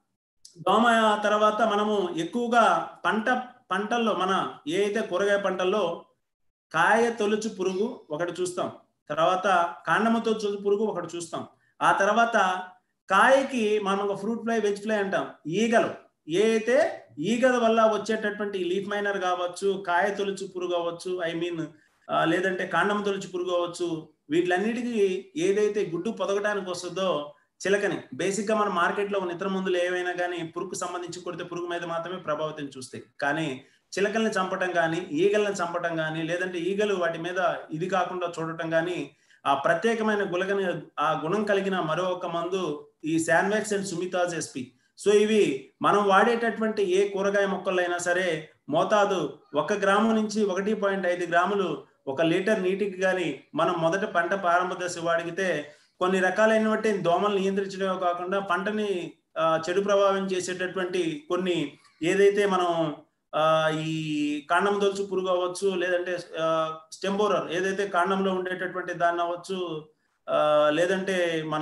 దోమ తర్వాత మనము ఎక్కువగా పంట పంటల్లో మన ఏ అయితే కూరగాయ పంటల్లో కాయ తొలుచు పురుగు ఒకటి చూస్తాం తర్వాత కాండమతో తొలుచు పురుగు ఒకటి చూస్తాం ఆ తర్వాత కాయకి మనం ఒక ఫ్రూట్ ఫ్లై వెజ్ ఫ్లై అంటాం ఈగలు ఏ అయితే ఈగల వల్ల వచ్చేటటువంటి లీఫ్ మైనర్ కావచ్చు కాయ తొలుచు పురుగు అవ్వచ్చు ఐ మీన్ లేదంటే కాండం తొలుచు పురుగు అవ్వచ్చు వీటిలన్నిటికీ ఏదైతే గుడ్డు పొదగడానికి వస్తుందో చిలకని బేసిక్ గా మన మార్కెట్ లో ఉన్న ఇతర మందులు ఏవైనా కానీ పురుగుకు సంబంధించి కొడితే పురుగు మీద మాత్రమే ప్రభావితం చూస్తాయి కానీ చిలకల్ని చంపటం కానీ ఈగల్ని చంపటం కానీ లేదంటే ఈగలు వాటి మీద ఇది కాకుండా చూడటం కానీ ఆ ప్రత్యేకమైన గులగని ఆ గుణం కలిగిన మరో ఒక మందు ఈ శాన్వాక్స్ అండ్ సుమితాజ్ ఎస్పి సో ఇవి మనం వాడేటటువంటి ఏ కూరగాయ మొక్కల్లో అయినా సరే మోతాదు ఒక గ్రాము నుంచి ఒకటి పాయింట్ ఐదు గ్రాములు ఒక లీటర్ నీటికి కానీ మనం మొదట పంట ప్రారంభ దశ వాడిగితే కొన్ని రకాలైనటువంటి దోమలు నియంత్రించడమే కాకుండా పంటని చెడు ప్రభావం చేసేటటువంటి కొన్ని ఏదైతే మనం ఈ కాండం దొలుచు పురుగు అవ్వచ్చు లేదంటే స్టెంబోరర్ ఏదైతే కాండంలో ఉండేటటువంటి దాన్ని అవ్వచ్చు లేదంటే మన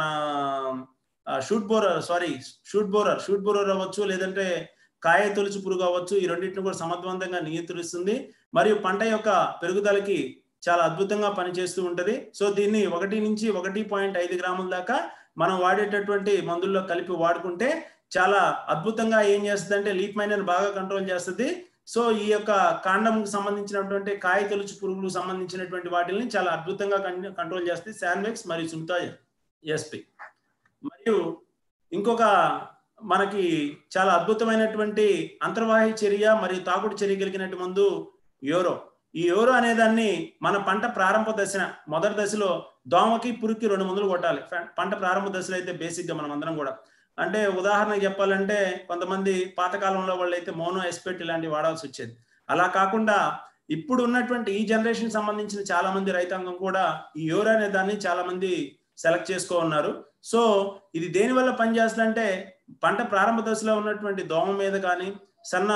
shoot borer sorry shoot borer shoot borer అవ్వచ్చు లేదంటే కాయ తొలుచు పురుగు అవ్వచ్చు ఈ రెండింటిని కూడా సమర్థవంతంగా నియంత్రిస్తుంది మరియు పంట యొక్క పెరుగుదలకి చాలా అద్భుతంగా పనిచేస్తూ ఉంటది సో దీన్ని ఒకటి నుంచి ఒకటి పాయింట్ ఐదు గ్రాముల దాకా మనం వాడేటటువంటి మందుల్లో కలిపి వాడుకుంటే చాలా అద్భుతంగా ఏం చేస్తుంది అంటే లీప్ మైనర్ బాగా కంట్రోల్ చేస్తుంది సో ఈ యొక్క కాండంకి సంబంధించినటువంటి కాయ తొలుచు పురుగులకు సంబంధించినటువంటి వాటిని చాలా అద్భుతంగా కంట్రోల్ చేస్తుంది శాన్వెక్స్ మరియు సుమితా ఎస్పి మరియు ఇంకొక మనకి చాలా అద్భుతమైనటువంటి అంతర్వాహి చర్య మరియు తాకుడు చర్య కలిగినట్టు ముందు యోరో ఈ యోరో అనేదాన్ని మన పంట ప్రారంభ దశ మొదటి దశలో దోమకి పురుక్కి రెండు మందులు కొట్టాలి పంట ప్రారంభ దశలో అయితే బేసిక్ గా మనం అందరం కూడా అంటే ఉదాహరణకు చెప్పాలంటే కొంతమంది పాతకాలంలో వాళ్ళు అయితే మోనో ఎస్పెట్ ఇలాంటివి వాడాల్సి వచ్చేది అలా కాకుండా ఇప్పుడు ఉన్నటువంటి ఈ జనరేషన్ సంబంధించిన చాలా మంది రైతాంగం కూడా ఈ యోరో అనే దాన్ని చాలా మంది సెలెక్ట్ చేసుకో ఉన్నారు సో ఇది దేని వల్ల పనిచేస్తుందంటే పంట ప్రారంభ దశలో ఉన్నటువంటి దోమ మీద కానీ సన్న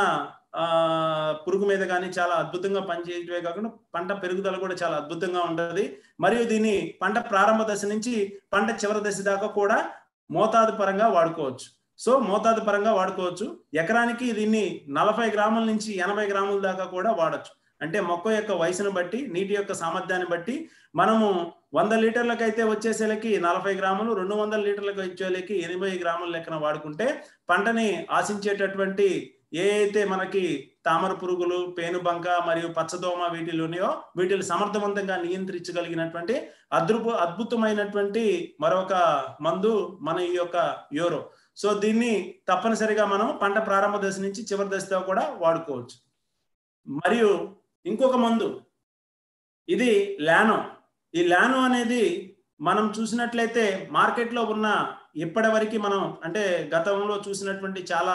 పురుగు మీద కానీ చాలా అద్భుతంగా పనిచేయటమే కాకుండా పంట పెరుగుదల కూడా చాలా అద్భుతంగా ఉంటుంది మరియు దీన్ని పంట ప్రారంభ దశ నుంచి పంట చివరి దశ దాకా కూడా మోతాదు పరంగా వాడుకోవచ్చు సో మోతాదు పరంగా వాడుకోవచ్చు ఎకరానికి దీన్ని నలభై గ్రాముల నుంచి ఎనభై గ్రాముల దాకా కూడా వాడచ్చు అంటే మొక్క యొక్క వయసును బట్టి నీటి యొక్క సామర్థ్యాన్ని బట్టి మనము వంద లీటర్లకు అయితే వచ్చేసేలకి నలభై గ్రాములు రెండు వందల లీటర్లకు వచ్చేలకి ఎనభై గ్రాముల లెక్కన వాడుకుంటే పంటని ఆశించేటటువంటి ఏ అయితే మనకి తామర పురుగులు పేనుబంక మరియు పచ్చదోమ వీటిలో ఉన్నాయో వీటిని సమర్థవంతంగా నియంత్రించగలిగినటువంటి అద్భుత అద్భుతమైనటువంటి మరొక మందు మన ఈ యొక్క యోరో సో దీన్ని తప్పనిసరిగా మనం పంట ప్రారంభ దశ నుంచి చివరి దశతో కూడా వాడుకోవచ్చు మరియు ఇంకొక మందు ఇది లానో ఈ లానో అనేది మనం చూసినట్లయితే మార్కెట్లో ఉన్న ఇప్పటి వరకు మనం అంటే గతంలో చూసినటువంటి చాలా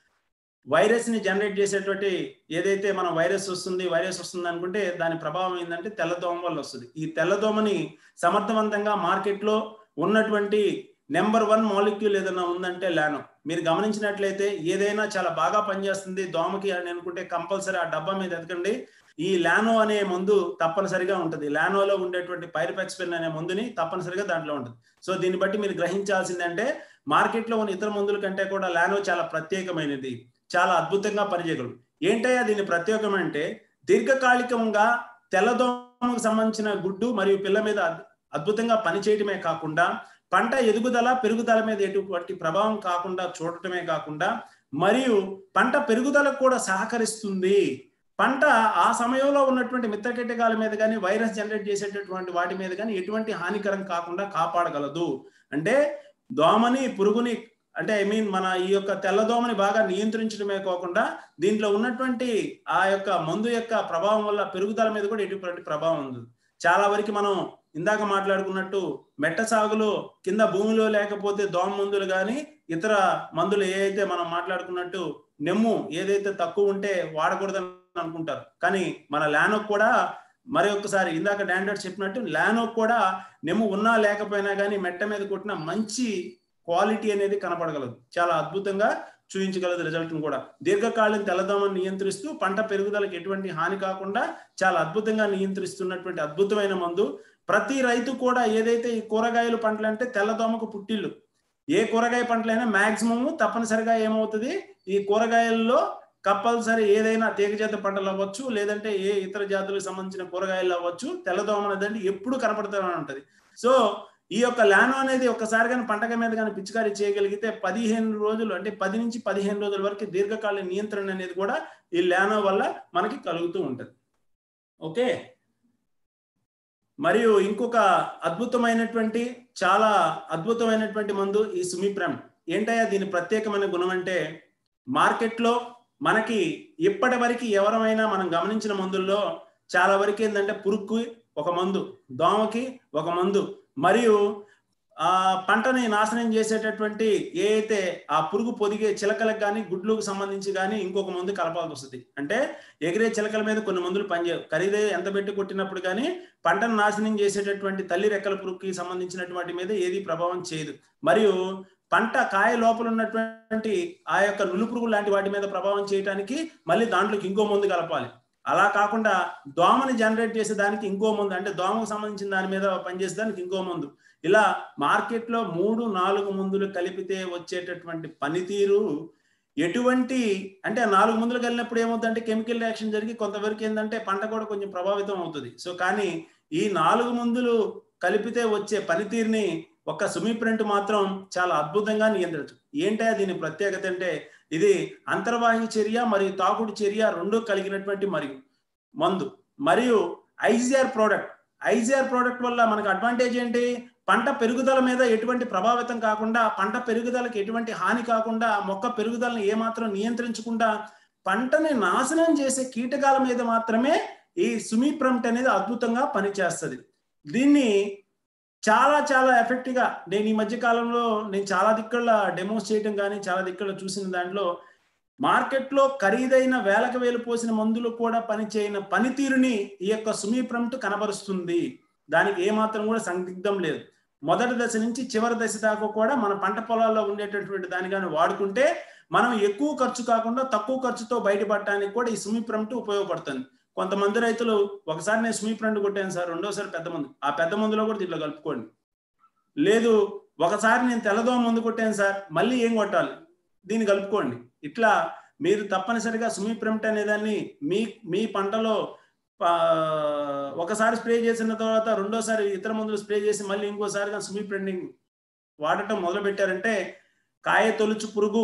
వైరస్ ని జనరేట్ చేసేటువంటి ఏదైతే మనం వైరస్ వస్తుంది వైరస్ వస్తుంది అనుకుంటే దాని ప్రభావం ఏంటంటే తెల్లదోమ వల్ల వస్తుంది ఈ తెల్లదోమని సమర్థవంతంగా మార్కెట్లో ఉన్నటువంటి నెంబర్ వన్ మాలిక్యూల్ ఏదైనా ఉందంటే లానో మీరు గమనించినట్లయితే ఏదైనా చాలా బాగా పనిచేస్తుంది దోమకి అని అనుకుంటే కంపల్సరీ ఆ డబ్బా మీద ఎదకండి ఈ లానో అనే మందు తప్పనిసరిగా ఉంటుంది లానోలో ఉండేటువంటి పైరుపెక్స్పెన్ అనే మందుని తప్పనిసరిగా దాంట్లో ఉంటుంది సో దీన్ని బట్టి మీరు గ్రహించాల్సిందంటే మార్కెట్లో ఉన్న ఇతర మందుల కంటే కూడా లానో చాలా ప్రత్యేకమైనది చాలా అద్భుతంగా పనిచేయగలరు ఏంటయ్యా దీని ప్రత్యేకం అంటే దీర్ఘకాలికంగా తెల్లదోమకు సంబంధించిన గుడ్డు మరియు పిల్ల మీద అద్భుతంగా పనిచేయటమే కాకుండా పంట ఎదుగుదల పెరుగుదల మీద ఎటువంటి ప్రభావం కాకుండా చూడటమే కాకుండా మరియు పంట పెరుగుదలకు కూడా సహకరిస్తుంది పంట ఆ సమయంలో ఉన్నటువంటి మిత్ర కీటకాల మీద కానీ వైరస్ జనరేట్ చేసేటటువంటి వాటి మీద కానీ ఎటువంటి హానికరం కాకుండా కాపాడగలదు అంటే దోమని పురుగుని అంటే ఐ మీన్ మన ఈ యొక్క తెల్లదోమని బాగా నియంత్రించడమే కాకుండా దీంట్లో ఉన్నటువంటి ఆ యొక్క మందు యొక్క ప్రభావం వల్ల పెరుగుదల మీద కూడా ఎటువంటి ప్రభావం ఉంది చాలా వరకు మనం ఇందాక మాట్లాడుకున్నట్టు మెట్ట సాగులో కింద భూమిలో లేకపోతే దోమ మందులు కానీ ఇతర మందులు ఏ అయితే మనం మాట్లాడుకున్నట్టు నెమ్ము ఏదైతే తక్కువ ఉంటే వాడకూడదని అనుకుంటారు కానీ మన ల్యానో కూడా మరి ఒక్కసారి ఇందాక డాండర్ చెప్పినట్టు ల్యానో కూడా నెమ్ము ఉన్నా లేకపోయినా కానీ మెట్ట మీద కొట్టిన మంచి క్వాలిటీ అనేది కనపడగలదు చాలా అద్భుతంగా చూపించగలదు రిజల్ట్ కూడా దీర్ఘకాలం తెల్లదోమను నియంత్రిస్తూ పంట పెరుగుదలకు ఎటువంటి హాని కాకుండా చాలా అద్భుతంగా నియంత్రిస్తున్నటువంటి అద్భుతమైన మందు ప్రతి రైతు కూడా ఏదైతే ఈ కూరగాయలు పంటలు అంటే తెల్లదోమకు పుట్టిల్లు ఏ కూరగాయ పంటలైనా మాక్సిమం తప్పనిసరిగా ఏమవుతుంది ఈ కూరగాయల్లో కంపల్సరీ ఏదైనా తీగజాత పంటలు అవ్వచ్చు లేదంటే ఏ ఇతర జాతులకు సంబంధించిన కూరగాయలు అవ్వచ్చు తెల్లదోమ అనేది ఎప్పుడు కనపడుతూనే ఉంటది సో ఈ యొక్క ల్యానో అనేది ఒక్కసారి కానీ పంటగ మీద కానీ పిచికారీ చేయగలిగితే పదిహేను రోజులు అంటే పది నుంచి పదిహేను రోజుల వరకు దీర్ఘకాల నియంత్రణ అనేది కూడా ఈ ల్యానో వల్ల మనకి కలుగుతూ ఉంటది ఓకే మరియు ఇంకొక అద్భుతమైనటువంటి చాలా అద్భుతమైనటువంటి మందు ఈ సుమిప్రమ్ ఏంటయ్యా దీని ప్రత్యేకమైన గుణం అంటే మార్కెట్లో మనకి ఇప్పటి వరకు ఎవరమైనా మనం గమనించిన మందుల్లో చాలా వరకు ఏంటంటే పురుక్కు ఒక మందు దోమకి ఒక మందు మరియు ఆ పంటని నాశనం చేసేటటువంటి ఏ అయితే ఆ పురుగు పొదిగే చిలకలకు కానీ గుడ్లకు సంబంధించి కానీ ఇంకొక మందు కలపాల్సి వస్తుంది అంటే ఎగిరే చిలకల మీద కొన్ని మందులు పనిచేయవు ఖరీదే ఎంత పెట్టి కొట్టినప్పుడు కానీ పంటను నాశనం చేసేటటువంటి తల్లి రెక్కల పురుగుకి సంబంధించినటువంటి మీద ఏది ప్రభావం చేయదు మరియు పంట కాయ లోపల ఉన్నటువంటి ఆ యొక్క నులు పురుగు లాంటి వాటి మీద ప్రభావం చేయడానికి మళ్ళీ దాంట్లోకి ఇంకో మందు కలపాలి అలా కాకుండా దోమని జనరేట్ చేసే దానికి ఇంకో మందు అంటే దోమకు సంబంధించిన దాని మీద పనిచేసే దానికి ఇంకో మందు ఇలా మార్కెట్లో మూడు నాలుగు మందులు కలిపితే వచ్చేటటువంటి పనితీరు ఎటువంటి అంటే నాలుగు మందులు కలిగినప్పుడు ఏమవుతుందంటే కెమికల్ రియాక్షన్ జరిగి కొంతవరకు ఏంటంటే పంట కూడా కొంచెం ప్రభావితం అవుతుంది సో కానీ ఈ నాలుగు మందులు కలిపితే వచ్చే పనితీరుని ఒక సుమిప్రింట్ మాత్రం చాలా అద్భుతంగా నియంత్రించు ఏంటో దీని ప్రత్యేకత అంటే ఇది అంతర్వాహి చర్య మరియు తాకుడు చర్య రెండు కలిగినటువంటి మరియు మందు మరియు ఐజిఆర్ ప్రోడక్ట్ ఐజిఆర్ ప్రోడక్ట్ వల్ల మనకు అడ్వాంటేజ్ ఏంటి పంట పెరుగుదల మీద ఎటువంటి ప్రభావితం కాకుండా పంట పెరుగుదలకు ఎటువంటి హాని కాకుండా మొక్క పెరుగుదలను ఏమాత్రం నియంత్రించకుండా పంటని నాశనం చేసే కీటకాల మీద మాత్రమే ఈ సుమీప్రమ్ట్ అనేది అద్భుతంగా పనిచేస్తుంది దీన్ని చాలా చాలా ఎఫెక్టివ్ గా నేను ఈ మధ్య కాలంలో నేను చాలా దిక్కుల డెమోస్ చేయడం కానీ చాలా దిక్కుల చూసిన దాంట్లో మార్కెట్లో ఖరీదైన వేలకు వేలు పోసిన మందులు కూడా పనిచేయన పనితీరుని ఈ యొక్క సుమీప్రమ్ట్ కనబరుస్తుంది దానికి ఏమాత్రం కూడా సందిగ్ధం లేదు మొదటి దశ నుంచి చివరి దశ దాకా కూడా మన పంట పొలాల్లో ఉండేటటువంటి దాని కానీ వాడుకుంటే మనం ఎక్కువ ఖర్చు కాకుండా తక్కువ ఖర్చుతో బయటపడటానికి కూడా ఈ సుమిప్రంట్ ఉపయోగపడుతుంది కొంతమంది రైతులు ఒకసారి నేను సుమిప్రంట్ కొట్టాను సార్ రెండోసారి పెద్ద మందు ఆ పెద్ద మందులో కూడా దీంట్లో కలుపుకోండి లేదు ఒకసారి నేను తెల్లదోమ మందు కొట్టాను సార్ మళ్ళీ ఏం కొట్టాలి దీన్ని కలుపుకోండి ఇట్లా మీరు తప్పనిసరిగా సుమిప్రంట్ అనేదాన్ని మీ మీ పంటలో ఒకసారి స్ప్రే చేసిన తర్వాత రెండోసారి ఇతర మందులు స్ప్రే చేసి మళ్ళీ ఇంకోసారిగా సుమి ప్రింటింగ్ వాడటం మొదలు పెట్టారంటే కాయ తొలుచు పురుగు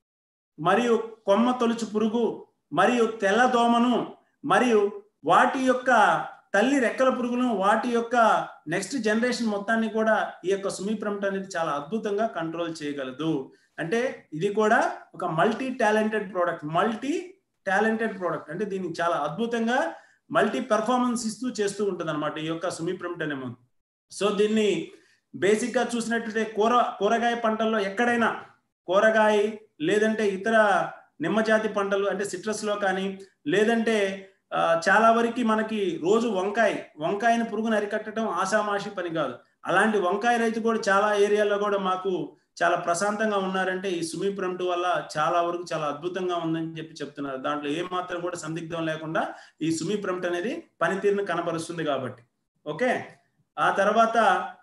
మరియు కొమ్మ తొలుచు పురుగు మరియు తెల్ల దోమను మరియు వాటి యొక్క తల్లి రెక్కల పురుగులను వాటి యొక్క నెక్స్ట్ జనరేషన్ మొత్తాన్ని కూడా ఈ యొక్క సుమిప్రమ్ట్ అనేది చాలా అద్భుతంగా కంట్రోల్ చేయగలదు అంటే ఇది కూడా ఒక multi talented product multi talented product అంటే దీన్ని చాలా అద్భుతంగా మల్టీ పెర్ఫార్మెన్స్ ఇస్తూ చేస్తూ ఉంటుంది అనమాట ఈ యొక్క సుమిప్రమ్ట్ అనే మందు సో దీన్ని బేసిక్ గా చూసినట్లయితే కూర కూరగాయ పంటల్లో ఎక్కడైనా కూరగాయ లేదంటే ఇతర నిమ్మజాతి పంటలు అంటే సిట్రస్ లో కానీ లేదంటే చాలా వరకు మనకి రోజు వంకాయ వంకాయని పురుగును అరికట్టడం ఆషామాషి పని కాదు అలాంటి వంకాయ రైతు కూడా చాలా ఏరియాలో కూడా మాకు చాలా ప్రశాంతంగా ఉన్నారంటే ఈ సుమిప్రమ్ట్ వల్ల చాలా వరకు చాలా అద్భుతంగా ఉందని చెప్పి చెప్తున్నారు దాంట్లో ఏ మాత్రం కూడా సందిగ్ధం లేకుండా ఈ సుమిప్రమ్ట్ అనేది పనితీరును కనబరుస్తుంది కాబట్టి ఓకే ఆ తర్వాత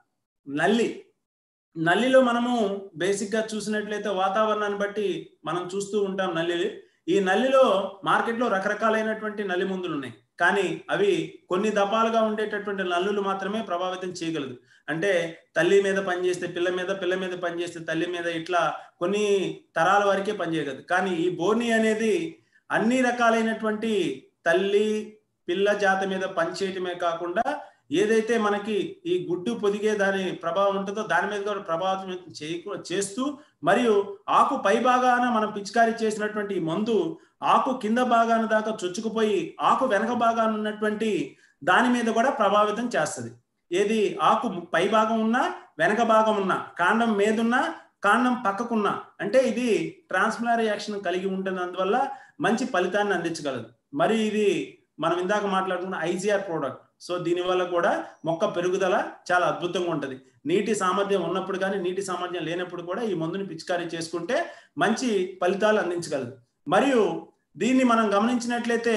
నల్లి నల్లిలో మనము బేసిక్ గా చూసినట్లయితే వాతావరణాన్ని బట్టి మనం చూస్తూ ఉంటాం నల్లి ఈ నల్లిలో మార్కెట్లో రకరకాలైనటువంటి నల్లి మందులు ఉన్నాయి కానీ అవి కొన్ని దపాలుగా ఉండేటటువంటి నల్లులు మాత్రమే ప్రభావితం చేయగలదు అంటే తల్లి మీద పనిచేస్తే పిల్ల మీద పిల్ల మీద పనిచేస్తే తల్లి మీద ఇట్లా కొన్ని తరాల వరకే పనిచేయగలదు కానీ ఈ బోర్ని అనేది అన్ని రకాలైనటువంటి తల్లి పిల్ల జాతి మీద పనిచేయటమే కాకుండా ఏదైతే మనకి ఈ గుడ్డు పొదిగే దాని ప్రభావం ఉంటుందో దాని మీద కూడా ప్రభావితం చేయ చేస్తూ మరియు ఆకు పై భాగాన మనం పిచికారీ చేసినటువంటి మందు ఆకు కింద భాగాన దాకా చొచ్చుకుపోయి ఆకు వెనక భాగాన ఉన్నటువంటి దాని మీద కూడా ప్రభావితం చేస్తుంది ఏది ఆకు పై భాగం ఉన్నా వెనక భాగం ఉన్నా కాండం మీదున్నా కాండం పక్కకున్నా అంటే ఇది ట్రాన్స్మిలర్ రియాక్షన్ కలిగి ఉంటున్నందువల్ల మంచి ఫలితాన్ని అందించగలదు మరి ఇది మనం ఇందాక మాట్లాడుకున్న ఐజిఆర్ ప్రోడక్ట్ సో దీనివల్ల కూడా మొక్క పెరుగుదల చాలా అద్భుతంగా ఉంటుంది నీటి సామర్థ్యం ఉన్నప్పుడు కానీ నీటి సామర్థ్యం లేనప్పుడు కూడా ఈ మందుని పిచికారీ చేసుకుంటే మంచి ఫలితాలు అందించగలదు మరియు దీన్ని మనం గమనించినట్లయితే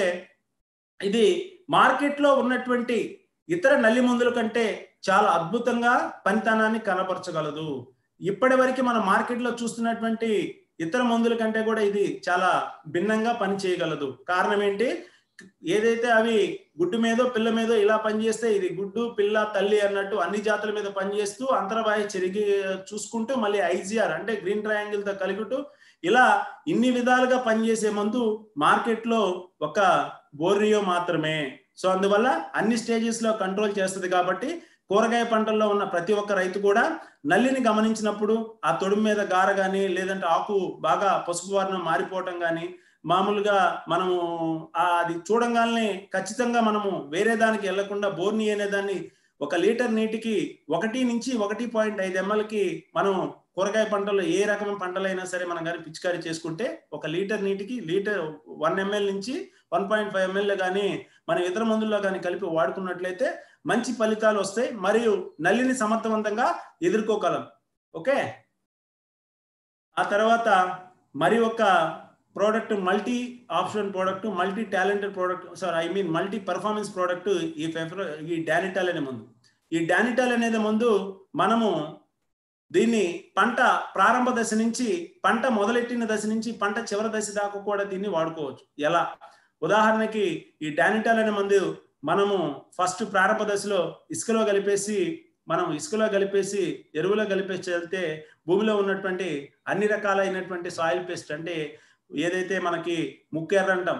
ఇది మార్కెట్లో ఉన్నటువంటి ఇతర నల్లి మందుల కంటే చాలా అద్భుతంగా పనితనాన్ని కనపరచగలదు ఇప్పటి వరకు మనం మార్కెట్లో చూస్తున్నటువంటి ఇతర మందుల కంటే కూడా ఇది చాలా భిన్నంగా పని చేయగలదు కారణం ఏంటి ఏదైతే అవి గుడ్డు మీదో పిల్ల మీదో ఇలా పనిచేస్తే ఇది గుడ్డు పిల్ల తల్లి అన్నట్టు అన్ని జాతుల మీద పనిచేస్తూ అంతర్వాహి చెరిగి చూసుకుంటూ మళ్ళీ ఐజిఆర్ అంటే గ్రీన్ ట్రయాంగిల్ తో కలుగుతూ ఇలా ఇన్ని విధాలుగా పనిచేసే మందు మార్కెట్ లో ఒక బోర్నియో మాత్రమే సో అందువల్ల అన్ని స్టేజెస్ లో కంట్రోల్ చేస్తుంది కాబట్టి కూరగాయ పంటల్లో ఉన్న ప్రతి ఒక్క రైతు కూడా నల్లిని గమనించినప్పుడు ఆ తొడుము మీద గార కానీ లేదంటే ఆకు బాగా పసుపు వర్ణం మారిపోవటం కానీ మామూలుగా మనము అది చూడంగానే ఖచ్చితంగా మనము వేరే దానికి వెళ్లకుండా బోర్ని అనే దాన్ని ఒక లీటర్ నీటికి ఒకటి నుంచి ఒకటి పాయింట్ ఐదు ఎంఎల్కి మనం కూరగాయ పంటలు ఏ రకమైన పంటలైనా సరే మనం కానీ పిచికారీ చేసుకుంటే ఒక లీటర్ నీటికి లీటర్ వన్ ఎంఎల్ నుంచి వన్ పాయింట్ ఫైవ్ ఎంఎల్ కానీ మనం ఇతర మందుల్లో కానీ కలిపి వాడుకున్నట్లయితే మంచి ఫలితాలు వస్తాయి మరియు నల్లిని సమర్థవంతంగా ఎదుర్కోగలం ఓకే ఆ తర్వాత మరి ఒక product multi option product multi talented product sorry I mean multi performance product ఈ ఫెఫ్రో ఈ డానిటాల్ అనే ముందు ఈ డానిటాల్ అనేది ముందు మనము దీన్ని పంట ప్రారంభ దశ నుంచి పంట మొదలెట్టిన దశ నుంచి పంట చివరి దశ దాకా కూడా దీన్ని వాడుకోవచ్చు ఎలా ఉదాహరణకి ఈ డానిటాల్ అనే మందు మనము ఫస్ట్ ప్రారంభ దశలో ఇసుకలో కలిపేసి మనం ఇసుకలో కలిపేసి ఎరువులో కలిపేసి వెళ్తే భూమిలో ఉన్నటువంటి అన్ని రకాలైనటువంటి సాయిల్ పేస్ట్ అంటే ఏదైతే మనకి ముక్కెర్ర అంటాం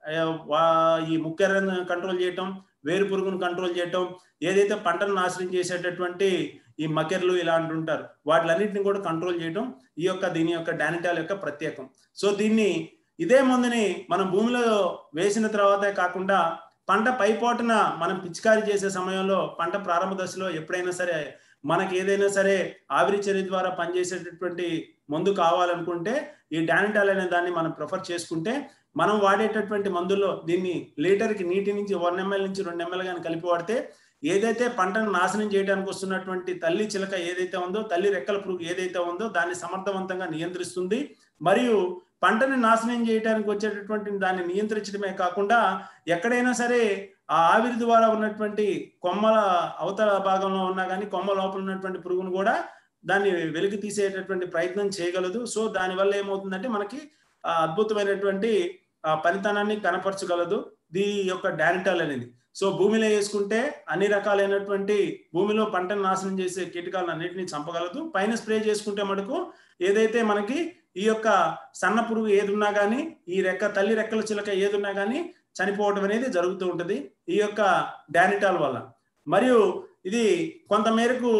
ఈ ముక్కెర్రను కంట్రోల్ చేయటం వేరు పురుగును కంట్రోల్ చేయటం ఏదైతే పంటను నాశనం చేసేటటువంటి ఈ మకెర్లు ఇలా అంటుంటారు వాటిలన్నింటిని కూడా కంట్రోల్ చేయటం ఈ యొక్క దీని యొక్క డానిటాల్ యొక్క ప్రత్యేకం సో దీన్ని ఇదే మందుని మనం భూమిలో వేసిన తర్వాతే కాకుండా పంట పైపోటున మనం పిచికారీ చేసే సమయంలో పంట ప్రారంభ దశలో ఎప్పుడైనా సరే మనకి ఏదైనా సరే ఆవిరి చర్య ద్వారా పనిచేసేటటువంటి మందు కావాలనుకుంటే ఈ డానిటాల్ అనే దాన్ని మనం ప్రిఫర్ చేసుకుంటే మనం వాడేటటువంటి మందుల్లో దీన్ని లీటర్కి నీటి నుంచి వన్ ఎంఎల్ నుంచి రెండు ఎంఎల్ కానీ కలిపి వాడితే ఏదైతే పంటను నాశనం చేయడానికి వస్తున్నటువంటి తల్లి చిలక ఏదైతే ఉందో తల్లి రెక్కల పురుగు ఏదైతే ఉందో దాన్ని సమర్థవంతంగా నియంత్రిస్తుంది మరియు పంటని నాశనం చేయడానికి వచ్చేటటువంటి దాన్ని నియంత్రించడమే కాకుండా ఎక్కడైనా సరే ఆ ఆవిరి ద్వారా ఉన్నటువంటి కొమ్మల అవతల భాగంలో ఉన్నా కానీ కొమ్మ లోపల ఉన్నటువంటి పురుగును కూడా దాన్ని వెలికి తీసేటటువంటి ప్రయత్నం చేయగలదు సో దానివల్ల ఏమవుతుందంటే మనకి అద్భుతమైనటువంటి పనితనాన్ని కనపరచగలదు దీ యొక్క డానిటాల్ అనేది సో భూమిలో వేసుకుంటే అన్ని రకాలైనటువంటి భూమిలో పంటను నాశనం చేసే కీటకాలను అన్నింటినీ చంపగలదు పైన స్ప్రే చేసుకుంటే మటుకు ఏదైతే మనకి ఈ యొక్క సన్న పురుగు ఏదున్నా కానీ ఈ రెక్క తల్లి రెక్కల చిలక ఏదున్నా కానీ చనిపోవడం అనేది జరుగుతూ ఉంటుంది ఈ యొక్క డానిటాల్ వల్ల మరియు ఇది కొంత మేరకు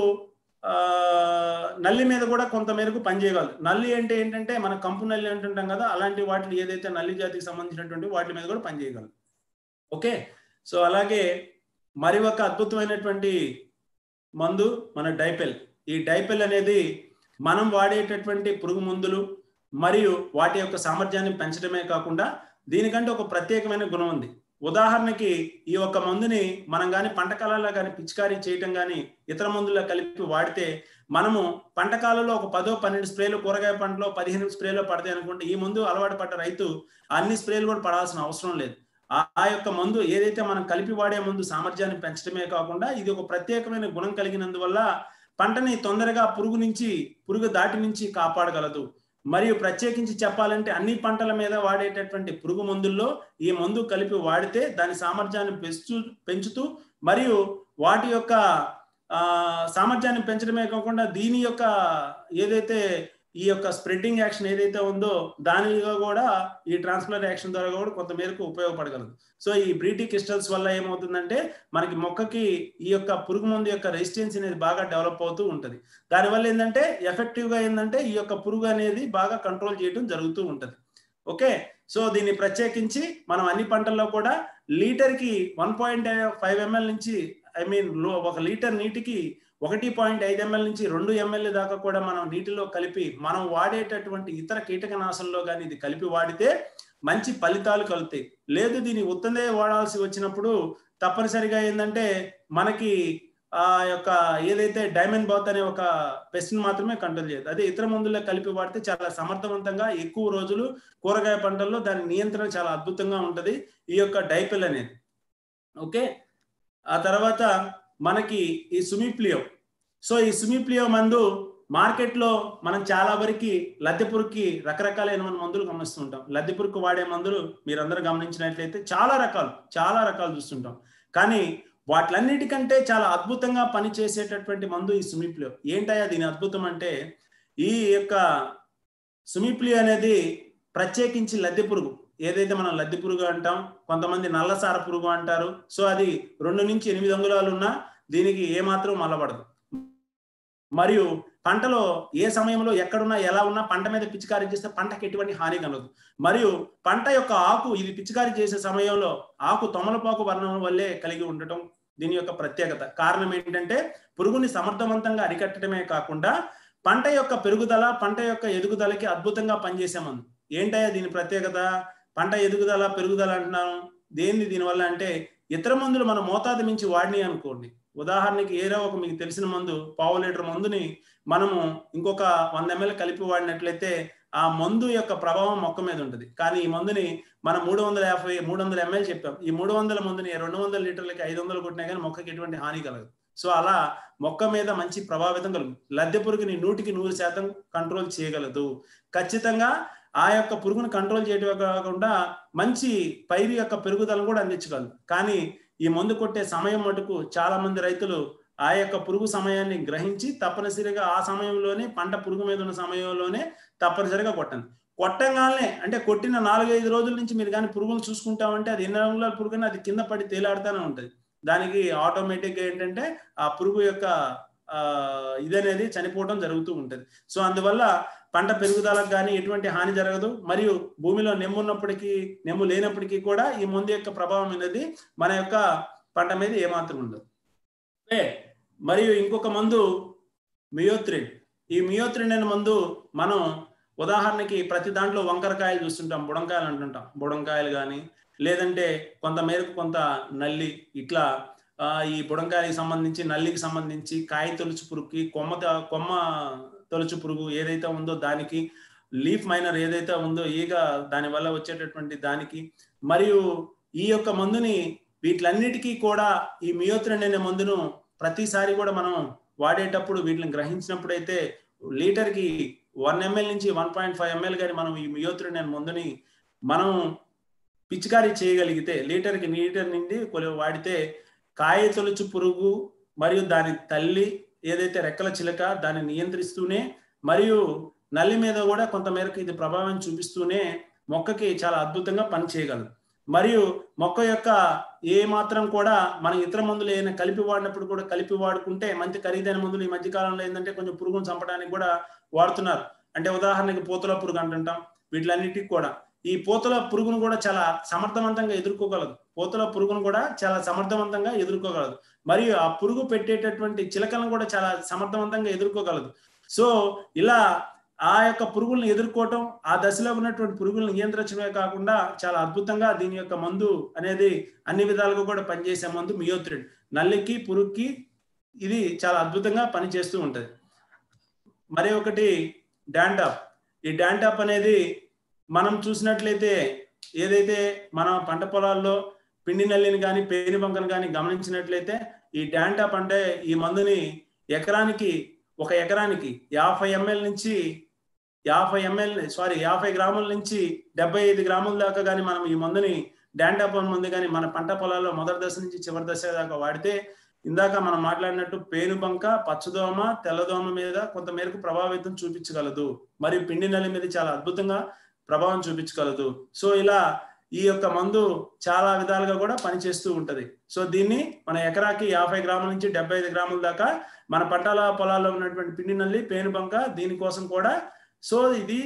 నల్లి మీద కూడా కొంత మేరకు పనిచేయగలదు నల్లి అంటే ఏంటంటే మన కంపు నల్లి అంటుంటాం కదా అలాంటి వాటిని ఏదైతే నల్లి జాతికి సంబంధించినటువంటి వాటి మీద కూడా పనిచేయగలదు ఓకే సో అలాగే మరి ఒక అద్భుతమైనటువంటి మందు మన డైపెల్ ఈ డైపెల్ అనేది మనం వాడేటటువంటి పురుగు మందులు మరియు వాటి యొక్క సామర్థ్యాన్ని పెంచడమే కాకుండా దీనికంటే ఒక ప్రత్యేకమైన గుణం ఉంది ఉదాహరణకి ఈ యొక్క మందుని మనం కానీ పంట కాలాల్లో కానీ పిచికారీ చేయటం కానీ ఇతర మందుల్లో కలిపి వాడితే మనము పంట కాలంలో ఒక పదో పన్నెండు స్ప్రేలు కూరగాయ పంటలో పదిహేను స్ప్రేలో పడతాయి అనుకుంటే ఈ మందు అలవాటు పడ్డ రైతు అన్ని స్ప్రేలు కూడా పడాల్సిన అవసరం లేదు ఆ యొక్క మందు ఏదైతే మనం కలిపి వాడే ముందు సామర్థ్యాన్ని పెంచడమే కాకుండా ఇది ఒక ప్రత్యేకమైన గుణం కలిగినందువల్ల పంటని తొందరగా పురుగు నుంచి పురుగు దాటి నుంచి కాపాడగలదు మరియు ప్రత్యేకించి చెప్పాలంటే అన్ని పంటల మీద వాడేటటువంటి పురుగు మందుల్లో ఈ మందు కలిపి వాడితే దాని సామర్థ్యాన్ని పెంచు పెంచుతూ మరియు వాటి యొక్క సామర్థ్యాన్ని పెంచడమే కాకుండా దీని యొక్క ఏదైతే ఈ యొక్క స్ప్రెడ్డింగ్ యాక్షన్ ఏదైతే ఉందో దానిగా కూడా ఈ ట్రాన్స్ప్లాంట్ యాక్షన్ ద్వారా కూడా కొంత మేరకు ఉపయోగపడగలదు సో ఈ బ్రీటీ క్రిస్టల్స్ వల్ల ఏమవుతుందంటే మనకి మొక్కకి ఈ యొక్క పురుగు మందు యొక్క రెసిస్టెన్స్ అనేది బాగా డెవలప్ అవుతూ ఉంటుంది దానివల్ల ఏంటంటే ఎఫెక్టివ్గా ఏంటంటే ఈ యొక్క పురుగు అనేది బాగా కంట్రోల్ చేయడం జరుగుతూ ఉంటుంది ఓకే సో దీన్ని ప్రత్యేకించి మనం అన్ని పంటల్లో కూడా లీటర్కి వన్ పాయింట్ ఫైవ్ ఎంఎల్ నుంచి ఐ మీన్ ఒక లీటర్ నీటికి ఒకటి పాయింట్ ఐదు ఎంఎల్ నుంచి రెండు ఎంఎల్ దాకా కూడా మనం నీటిలో కలిపి మనం వాడేటటువంటి ఇతర కీటకనాశంలో కానీ ఇది కలిపి వాడితే మంచి ఫలితాలు కలుగుతాయి లేదు దీన్ని ఉత్తందే వాడాల్సి వచ్చినప్పుడు తప్పనిసరిగా ఏంటంటే మనకి ఆ యొక్క ఏదైతే డైమండ్ బాత్ అనే ఒక పెస్ట్ని మాత్రమే కంట్రోల్ చేయదు అదే ఇతర మందుల్లో కలిపి వాడితే చాలా సమర్థవంతంగా ఎక్కువ రోజులు కూరగాయ పంటల్లో దాని నియంత్రణ చాలా అద్భుతంగా ఉంటుంది ఈ యొక్క డైపెల్ అనేది ఓకే ఆ తర్వాత మనకి ఈ సుమిప్లియో సో ఈ సుమిప్లియో మందు మార్కెట్లో మనం చాలా వరకు లద్దెపురుకి రకరకాలైన మందులు గమనిస్తుంటాం లద్దెపురుకు వాడే మందులు మీరందరూ గమనించినట్లయితే చాలా రకాలు చాలా రకాలు చూస్తుంటాం కానీ వాటిలన్నిటికంటే చాలా అద్భుతంగా పనిచేసేటటువంటి మందు ఈ సుమిప్లియో ఏంటయ్యా దీని అద్భుతం అంటే ఈ యొక్క సుమిప్లియో అనేది ప్రత్యేకించి లద్దె పురుగు ఏదైతే మనం లద్దె పురుగు అంటాం కొంతమంది నల్లసార పురుగు అంటారు సో అది రెండు నుంచి ఎనిమిది అంగుళాలు ఉన్నా దీనికి ఏమాత్రం మల్లబడదు మరియు పంటలో ఏ సమయంలో ఎక్కడున్నా ఎలా ఉన్నా పంట మీద పిచికారీ చేస్తే పంటకి ఎటువంటి హాని కలదు మరియు పంట యొక్క ఆకు ఇది పిచికారీ చేసే సమయంలో ఆకు తొమలపాకు వర్ణం వల్లే కలిగి ఉండటం దీని యొక్క ప్రత్యేకత కారణం ఏంటంటే పురుగుని సమర్థవంతంగా అరికట్టడమే కాకుండా పంట యొక్క పెరుగుదల పంట యొక్క ఎదుగుదలకి అద్భుతంగా పనిచేసే మందు ఏంటయ్యా దీని ప్రత్యేకత పంట ఎదుగుదల పెరుగుదల అంటున్నాను దేన్ని దీనివల్ల అంటే ఇతర మందులు మనం మోతాదు మించి వాడినాయి అనుకోండి ఉదాహరణకి ఏదో ఒక మీకు తెలిసిన మందు పావు లీటర్ మందుని మనము ఇంకొక వంద ఎంఎల్ కలిపి వాడినట్లయితే ఆ మందు యొక్క ప్రభావం మొక్క మీద ఉంటుంది కానీ ఈ మందుని మనం మూడు వందల యాభై మూడు వందల ఎంఎల్ చెప్పాం ఈ మూడు వందల మందుని రెండు వందల లీటర్లకి ఐదు వందలు కొట్టినా కానీ మొక్కకి ఎటువంటి హాని కలగదు సో అలా మొక్క మీద మంచి ప్రభావితం కలుగు లద్దె పురుగుని నూటికి నూరు శాతం కంట్రోల్ చేయగలదు ఖచ్చితంగా ఆ యొక్క పురుగును కంట్రోల్ చేయడమే కాకుండా మంచి పైరు యొక్క పెరుగుదలను కూడా అందించగలదు కానీ ఈ మందు కొట్టే సమయం మటుకు చాలా మంది రైతులు ఆ యొక్క పురుగు సమయాన్ని గ్రహించి తప్పనిసరిగా ఆ సమయంలోనే పంట పురుగు మీద ఉన్న సమయంలోనే తప్పనిసరిగా కొట్టండి కొట్టంగానే అంటే కొట్టిన నాలుగైదు రోజుల నుంచి మీరు కానీ పురుగులు చూసుకుంటామంటే అది ఎన్ని రంగుల పురుగుని అది కింద పడి తేలాడుతూనే ఉంటుంది దానికి ఆటోమేటిక్గా ఏంటంటే ఆ పురుగు యొక్క ఇదనేది చనిపోవడం జరుగుతూ ఉంటుంది సో అందువల్ల పంట పెరుగుదలకు కానీ ఎటువంటి హాని జరగదు మరియు భూమిలో నెమ్ము ఉన్నప్పటికీ నెమ్ము లేనప్పటికీ కూడా ఈ మందు యొక్క ప్రభావం అనేది మన యొక్క పంట మీద ఏమాత్రం ఉండదు మరియు ఇంకొక మందు మియోత్రిన్ ఈ మియోత్రిన్ అనే మందు మనం ఉదాహరణకి ప్రతి దాంట్లో వంకరకాయలు చూస్తుంటాం బుడంకాయలు అంటుంటాం బుడంకాయలు కానీ లేదంటే కొంత మేరకు కొంత నల్లి ఇట్లా ఈ బుడంకాయకి సంబంధించి నల్లికి సంబంధించి కాయ తొలుచు పురుగుకి కొమ్మ కొమ్మ తొలుచు పురుగు ఏదైతే ఉందో దానికి లీఫ్ మైనర్ ఏదైతే ఉందో ఈగ దాని వల్ల వచ్చేటటువంటి దానికి మరియు ఈ యొక్క మందుని వీటిలన్నిటికీ కూడా ఈ మియోత్రిన్ అనే మందును ప్రతిసారి కూడా మనం వాడేటప్పుడు వీటిని గ్రహించినప్పుడైతే లీటర్కి వన్ ఎంఎల్ నుంచి వన్ పాయింట్ ఫైవ్ ఎంఎల్ కానీ మనం ఈ మియోత్రిన్ అనే మందుని మనం పిచికారీ చేయగలిగితే లీటర్కి లీటర్ నుండి వాడితే కాయ తొలుచు పురుగు మరియు దాని తల్లి ఏదైతే రెక్కల చిలక దాన్ని నియంత్రిస్తూనే మరియు నల్లి మీద కూడా కొంతమేరకు ఇది ప్రభావం చూపిస్తూనే మొక్కకి చాలా అద్భుతంగా పని చేయగలదు మరియు మొక్క యొక్క ఏ మాత్రం కూడా మన ఇతర మందులు ఏదైనా కలిపి వాడినప్పుడు కూడా కలిపి వాడుకుంటే మంచి ఖరీదైన మందులు ఈ మధ్య కాలంలో ఏంటంటే కొంచెం పురుగును చంపడానికి కూడా వాడుతున్నారు అంటే ఉదాహరణకి పూతల పురుగు అంటుంటాం వీటిలన్నిటికి కూడా ఈ పూతల పురుగును కూడా చాలా సమర్థవంతంగా ఎదుర్కోగలదు పూతల పురుగును కూడా చాలా సమర్థవంతంగా ఎదుర్కోగలదు మరియు ఆ పురుగు పెట్టేటటువంటి చిలకలను కూడా చాలా సమర్థవంతంగా ఎదుర్కోగలదు సో ఇలా ఆ యొక్క పురుగులను ఎదుర్కోవటం ఆ దశలో ఉన్నటువంటి పురుగులను నియంత్రించడమే కాకుండా చాలా అద్భుతంగా దీని యొక్క మందు అనేది అన్ని విధాలుగా కూడా పనిచేసే మందు మియోత్రిడ్ నల్లికి పురుగుకి ఇది చాలా అద్భుతంగా పనిచేస్తూ ఉంటుంది మరి ఒకటి డాంటాప్ ఈ డాంటాప్ అనేది మనం చూసినట్లయితే ఏదైతే మన పంట పొలాల్లో పిండి నల్లిని కానీ పేని బంకను కానీ గమనించినట్లయితే ఈ డాంటాప్ అంటే ఈ మందుని ఎకరానికి ఒక ఎకరానికి యాభై ఎంఎల్ నుంచి యాభై ఎంఎల్ సారీ యాభై గ్రాముల నుంచి డెబ్బై ఐదు గ్రాముల దాకా కానీ మనం ఈ మందుని డాంటాపన్ మందు కానీ మన పంట పొలాల్లో మొదటి దశ నుంచి చివరి దశ దాకా వాడితే ఇందాక మనం మాట్లాడినట్టు పేనుబంక పచ్చదోమ తెల్లదోమ మీద కొంత మేరకు ప్రభావితం చూపించగలదు మరియు పిండి నల్లి మీద చాలా అద్భుతంగా ప్రభావం చూపించగలదు సో ఇలా ఈ యొక్క మందు చాలా విధాలుగా కూడా పనిచేస్తూ ఉంటది సో దీన్ని మన ఎకరాకి యాభై గ్రాముల నుంచి డెబ్బై ఐదు గ్రాముల దాకా మన పంటల పొలాల్లో ఉన్నటువంటి పిండి నల్లి పేనుబంక దీనికోసం కూడా సో ఇది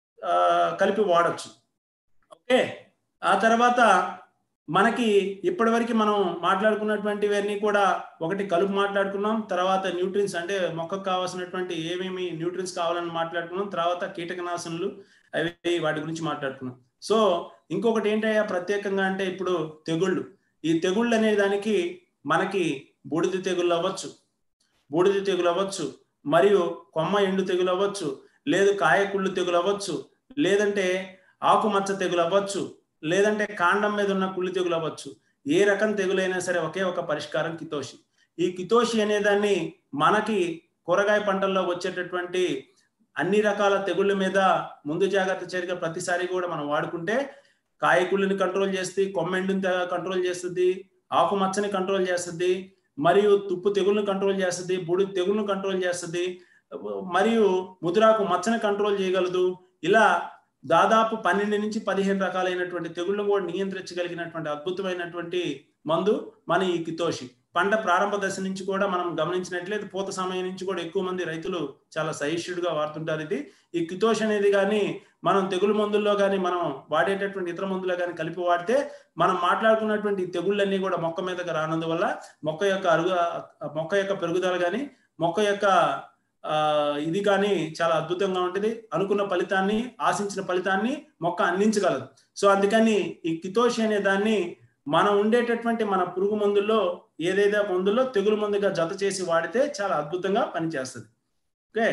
కలిపి వాడచ్చు ఓకే ఆ తర్వాత మనకి ఇప్పటివరకు మనం మాట్లాడుకున్నటువంటివన్నీ కూడా ఒకటి కలుపు మాట్లాడుకున్నాం తర్వాత న్యూట్రిన్స్ అంటే మొక్కకు కావాల్సినటువంటి ఏమేమి న్యూట్రిన్స్ కావాలని మాట్లాడుకున్నాం తర్వాత కీటకనాశనలు అవి వాటి గురించి మాట్లాడుకున్నాం సో ఇంకొకటి ఏంటయ్యా ప్రత్యేకంగా అంటే ఇప్పుడు తెగుళ్ళు ఈ తెగుళ్ళు అనే దానికి మనకి బూడిద తెగుళ్ళు అవ్వచ్చు బూడిద తెగులు అవ్వచ్చు మరియు కొమ్మ ఎండు తెగులు అవ్వచ్చు లేదు కాయకుళ్ళు తెగులు అవ్వచ్చు లేదంటే ఆకుమచ్చ తెగులు అవ్వచ్చు లేదంటే కాండం మీద ఉన్న కుళ్ళు తెగులు అవ్వచ్చు ఏ రకం తెగులైనా సరే ఒకే ఒక పరిష్కారం కితోషి ఈ కితోషి అనే దాన్ని మనకి కూరగాయ పంటల్లో వచ్చేటటువంటి అన్ని రకాల తెగుళ్ళ మీద ముందు జాగ్రత్త చర్యగా ప్రతిసారి కూడా మనం వాడుకుంటే కాయకుళ్ళని కంట్రోల్ చేస్తుంది కొమ్మెండుని కంట్రోల్ చేస్తుంది ఆకుమచ్చని కంట్రోల్ చేస్తుంది మరియు తుప్పు తెగులను కంట్రోల్ చేస్తుంది బుడి తెగులను కంట్రోల్ చేస్తుంది మరియు ముదురాకు మచ్చని కంట్రోల్ చేయగలదు ఇలా దాదాపు పన్నెండు నుంచి పదిహేను రకాలైనటువంటి తెగుళ్ళను కూడా నియంత్రించగలిగినటువంటి అద్భుతమైనటువంటి మందు మన ఈ కితోషి పంట ప్రారంభ దశ నుంచి కూడా మనం గమనించినట్లయితే పూత సమయం నుంచి కూడా ఎక్కువ మంది రైతులు చాలా సహిష్యుడిగా వాడుతుంటారు ఇది ఈ కితోష్ అనేది కానీ మనం తెగులు మందుల్లో కానీ మనం వాడేటటువంటి ఇతర మందులో కానీ కలిపి వాడితే మనం మాట్లాడుకున్నటువంటి తెగుళ్ళన్నీ కూడా మొక్క మీదకి రానందువల్ల మొక్క యొక్క అరుగు మొక్క యొక్క పెరుగుదల కానీ మొక్క యొక్క ఇది కానీ చాలా అద్భుతంగా ఉంటుంది అనుకున్న ఫలితాన్ని ఆశించిన ఫలితాన్ని మొక్క అందించగలదు సో అందుకని ఈ కితోషి అనే దాన్ని మనం ఉండేటటువంటి మన పురుగు మందుల్లో ఏదైతే మందుల్లో తెగులు మందుగా జత చేసి వాడితే చాలా అద్భుతంగా పనిచేస్తుంది ఓకే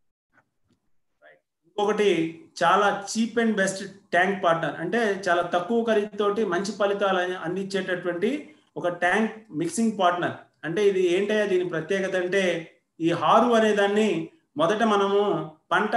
ఇంకొకటి చాలా cheap and best tank partner అంటే చాలా తక్కువ ఖరీదుతోటి మంచి ఫలితాలు అందించేటటువంటి ఒక ట్యాంక్ మిక్సింగ్ పార్ట్నర్ అంటే ఇది ఏంటయ్యా దీని ప్రత్యేకత అంటే ఈ హారు అనే దాన్ని మొదట మనము పంట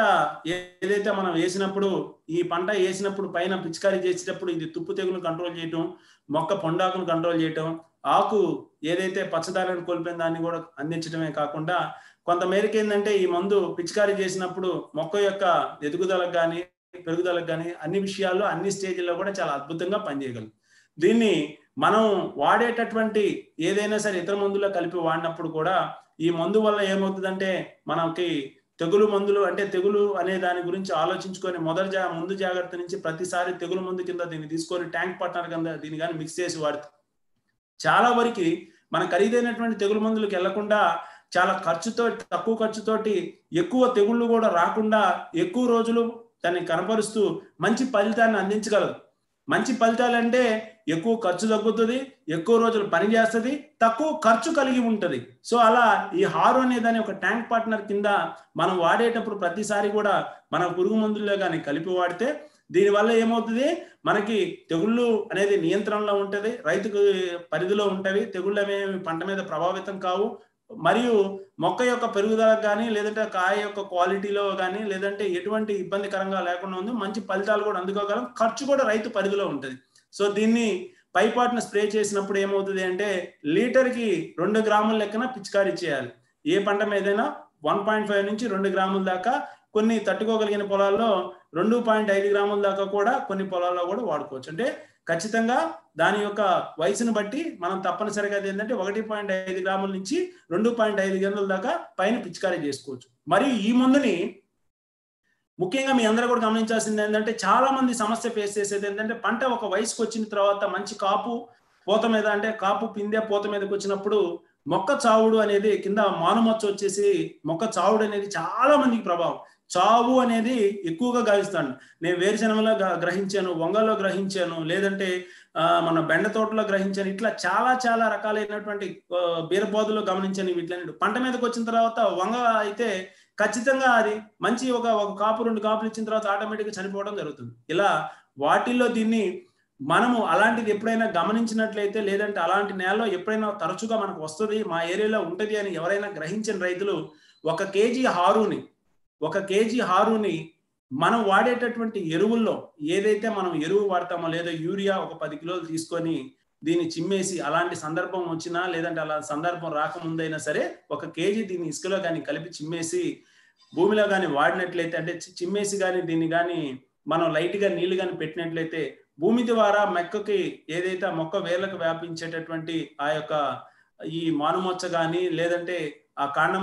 ఏదైతే మనం వేసినప్పుడు ఈ పంట వేసినప్పుడు పైన పిచికారీ చేసేటప్పుడు ఇది తుప్పు తెగులు కంట్రోల్ చేయటం మొక్క పొండాకును కంట్రోల్ చేయటం ఆకు ఏదైతే పచ్చదారాన్ని కోల్పోయిన దాన్ని కూడా అందించడమే కాకుండా కొంతమేరకు ఏంటంటే ఈ మందు పిచికారీ చేసినప్పుడు మొక్క యొక్క ఎదుగుదలకు కానీ పెరుగుదలకు కానీ అన్ని విషయాల్లో అన్ని స్టేజ్ల్లో కూడా చాలా అద్భుతంగా పనిచేయగలరు దీన్ని మనం వాడేటటువంటి ఏదైనా సరే ఇతర మందులో కలిపి వాడినప్పుడు కూడా ఈ మందు వల్ల ఏమవుతుందంటే మనకి తెగులు మందులు అంటే తెగులు అనే దాని గురించి ఆలోచించుకొని మొదటి జా ముందు జాగ్రత్త నుంచి ప్రతిసారి తెగులు మందు కింద దీన్ని తీసుకొని ట్యాంక్ పార్ట్నర్ కింద దీన్ని కానీ మిక్స్ చేసి వాడుతాం చాలా వరకు మన ఖరీదైనటువంటి తెగులు మందులకు వెళ్లకుండా చాలా ఖర్చుతో తక్కువ ఖర్చుతోటి ఎక్కువ తెగుళ్ళు కూడా రాకుండా ఎక్కువ రోజులు దాన్ని కనపరుస్తూ మంచి ఫలితాన్ని అందించగలదు మంచి ఫలితాలు అంటే ఎక్కువ ఖర్చు తగ్గుతుంది ఎక్కువ రోజులు పని చేస్తుంది తక్కువ ఖర్చు కలిగి ఉంటుంది సో అలా ఈ హారు అనే దాని ఒక ట్యాంక్ పార్ట్నర్ కింద మనం వాడేటప్పుడు ప్రతిసారి కూడా మన పురుగు మందుల్లో కానీ కలిపి వాడితే దీనివల్ల ఏమవుతుంది మనకి తెగుళ్ళు అనేది నియంత్రణలో ఉంటుంది రైతుకు పరిధిలో ఉంటవి తెగుళ్ళు అనేవి పంట మీద ప్రభావితం కావు మరియు మొక్క యొక్క పెరుగుదలకు కానీ లేదంటే కాయ యొక్క క్వాలిటీలో కానీ లేదంటే ఎటువంటి ఇబ్బందికరంగా లేకుండా ఉంది మంచి ఫలితాలు కూడా అందుకోగలం ఖర్చు కూడా రైతు పరిధిలో ఉంటుంది సో దీన్ని పైపాటును స్ప్రే చేసినప్పుడు ఏమవుతుంది అంటే లీటర్కి రెండు గ్రాముల లెక్కన పిచికారీ చేయాలి ఏ పంట మీదైనా వన్ పాయింట్ ఫైవ్ నుంచి రెండు గ్రాముల దాకా కొన్ని తట్టుకోగలిగిన పొలాల్లో రెండు పాయింట్ ఐదు గ్రాముల దాకా కూడా కొన్ని పొలాల్లో కూడా వాడుకోవచ్చు అంటే ఖచ్చితంగా దాని యొక్క వయసును బట్టి మనం తప్పనిసరిగా ఏంటంటే ఒకటి పాయింట్ ఐదు గ్రాముల నుంచి రెండు పాయింట్ ఐదు గంటల దాకా పైన పిచికారీ చేసుకోవచ్చు మరియు ఈ మందుని ముఖ్యంగా మీ అందరూ కూడా గమనించాల్సింది ఏంటంటే చాలా మంది సమస్య ఫేస్ చేసేది ఏంటంటే పంట ఒక వయసుకు వచ్చిన తర్వాత మంచి కాపు పూత మీద అంటే కాపు పిందె పూత మీదకి వచ్చినప్పుడు మొక్క చావుడు అనేది కింద మానుమచ్చ వచ్చేసి మొక్క చావుడు అనేది చాలా మందికి ప్రభావం చావు అనేది ఎక్కువగా గావిస్తాను నేను వేరుశనగలో గ్రహించాను వంగలో గ్రహించాను లేదంటే మన బెండ తోటలో గ్రహించాను ఇట్లా చాలా చాలా రకాలైనటువంటి బీరబోధులు గమనించాను వీటిని పంట మీదకి వచ్చిన తర్వాత వంగ అయితే ఖచ్చితంగా అది మంచి ఒక ఒక కాపు రెండు కాపులు ఇచ్చిన తర్వాత ఆటోమేటిక్గా చనిపోవడం జరుగుతుంది ఇలా వాటిల్లో దీన్ని మనము అలాంటిది ఎప్పుడైనా గమనించినట్లయితే లేదంటే అలాంటి నేలలో ఎప్పుడైనా తరచుగా మనకు వస్తుంది మా ఏరియాలో ఉంటుంది అని ఎవరైనా గ్రహించిన రైతులు ఒక కేజీ హారుని ఒక కేజీ హారుని మనం వాడేటటువంటి ఎరువుల్లో ఏదైతే మనం ఎరువు వాడతామో లేదా యూరియా ఒక పది కిలోలు తీసుకొని దీన్ని చిమ్మేసి అలాంటి సందర్భం వచ్చినా లేదంటే అలా సందర్భం రాకముందైనా సరే ఒక కేజీ దీన్ని ఇసుకలో కానీ కలిపి చిమ్మేసి భూమిలో కానీ వాడినట్లయితే అంటే చిమ్మేసి కానీ దీన్ని కానీ మనం లైట్గా నీళ్లు కానీ పెట్టినట్లయితే భూమి ద్వారా మొక్కకి ఏదైతే మొక్క వేర్లకు వ్యాపించేటటువంటి ఆ యొక్క ఈ మానుమొచ్చ కానీ లేదంటే ఆ కాండం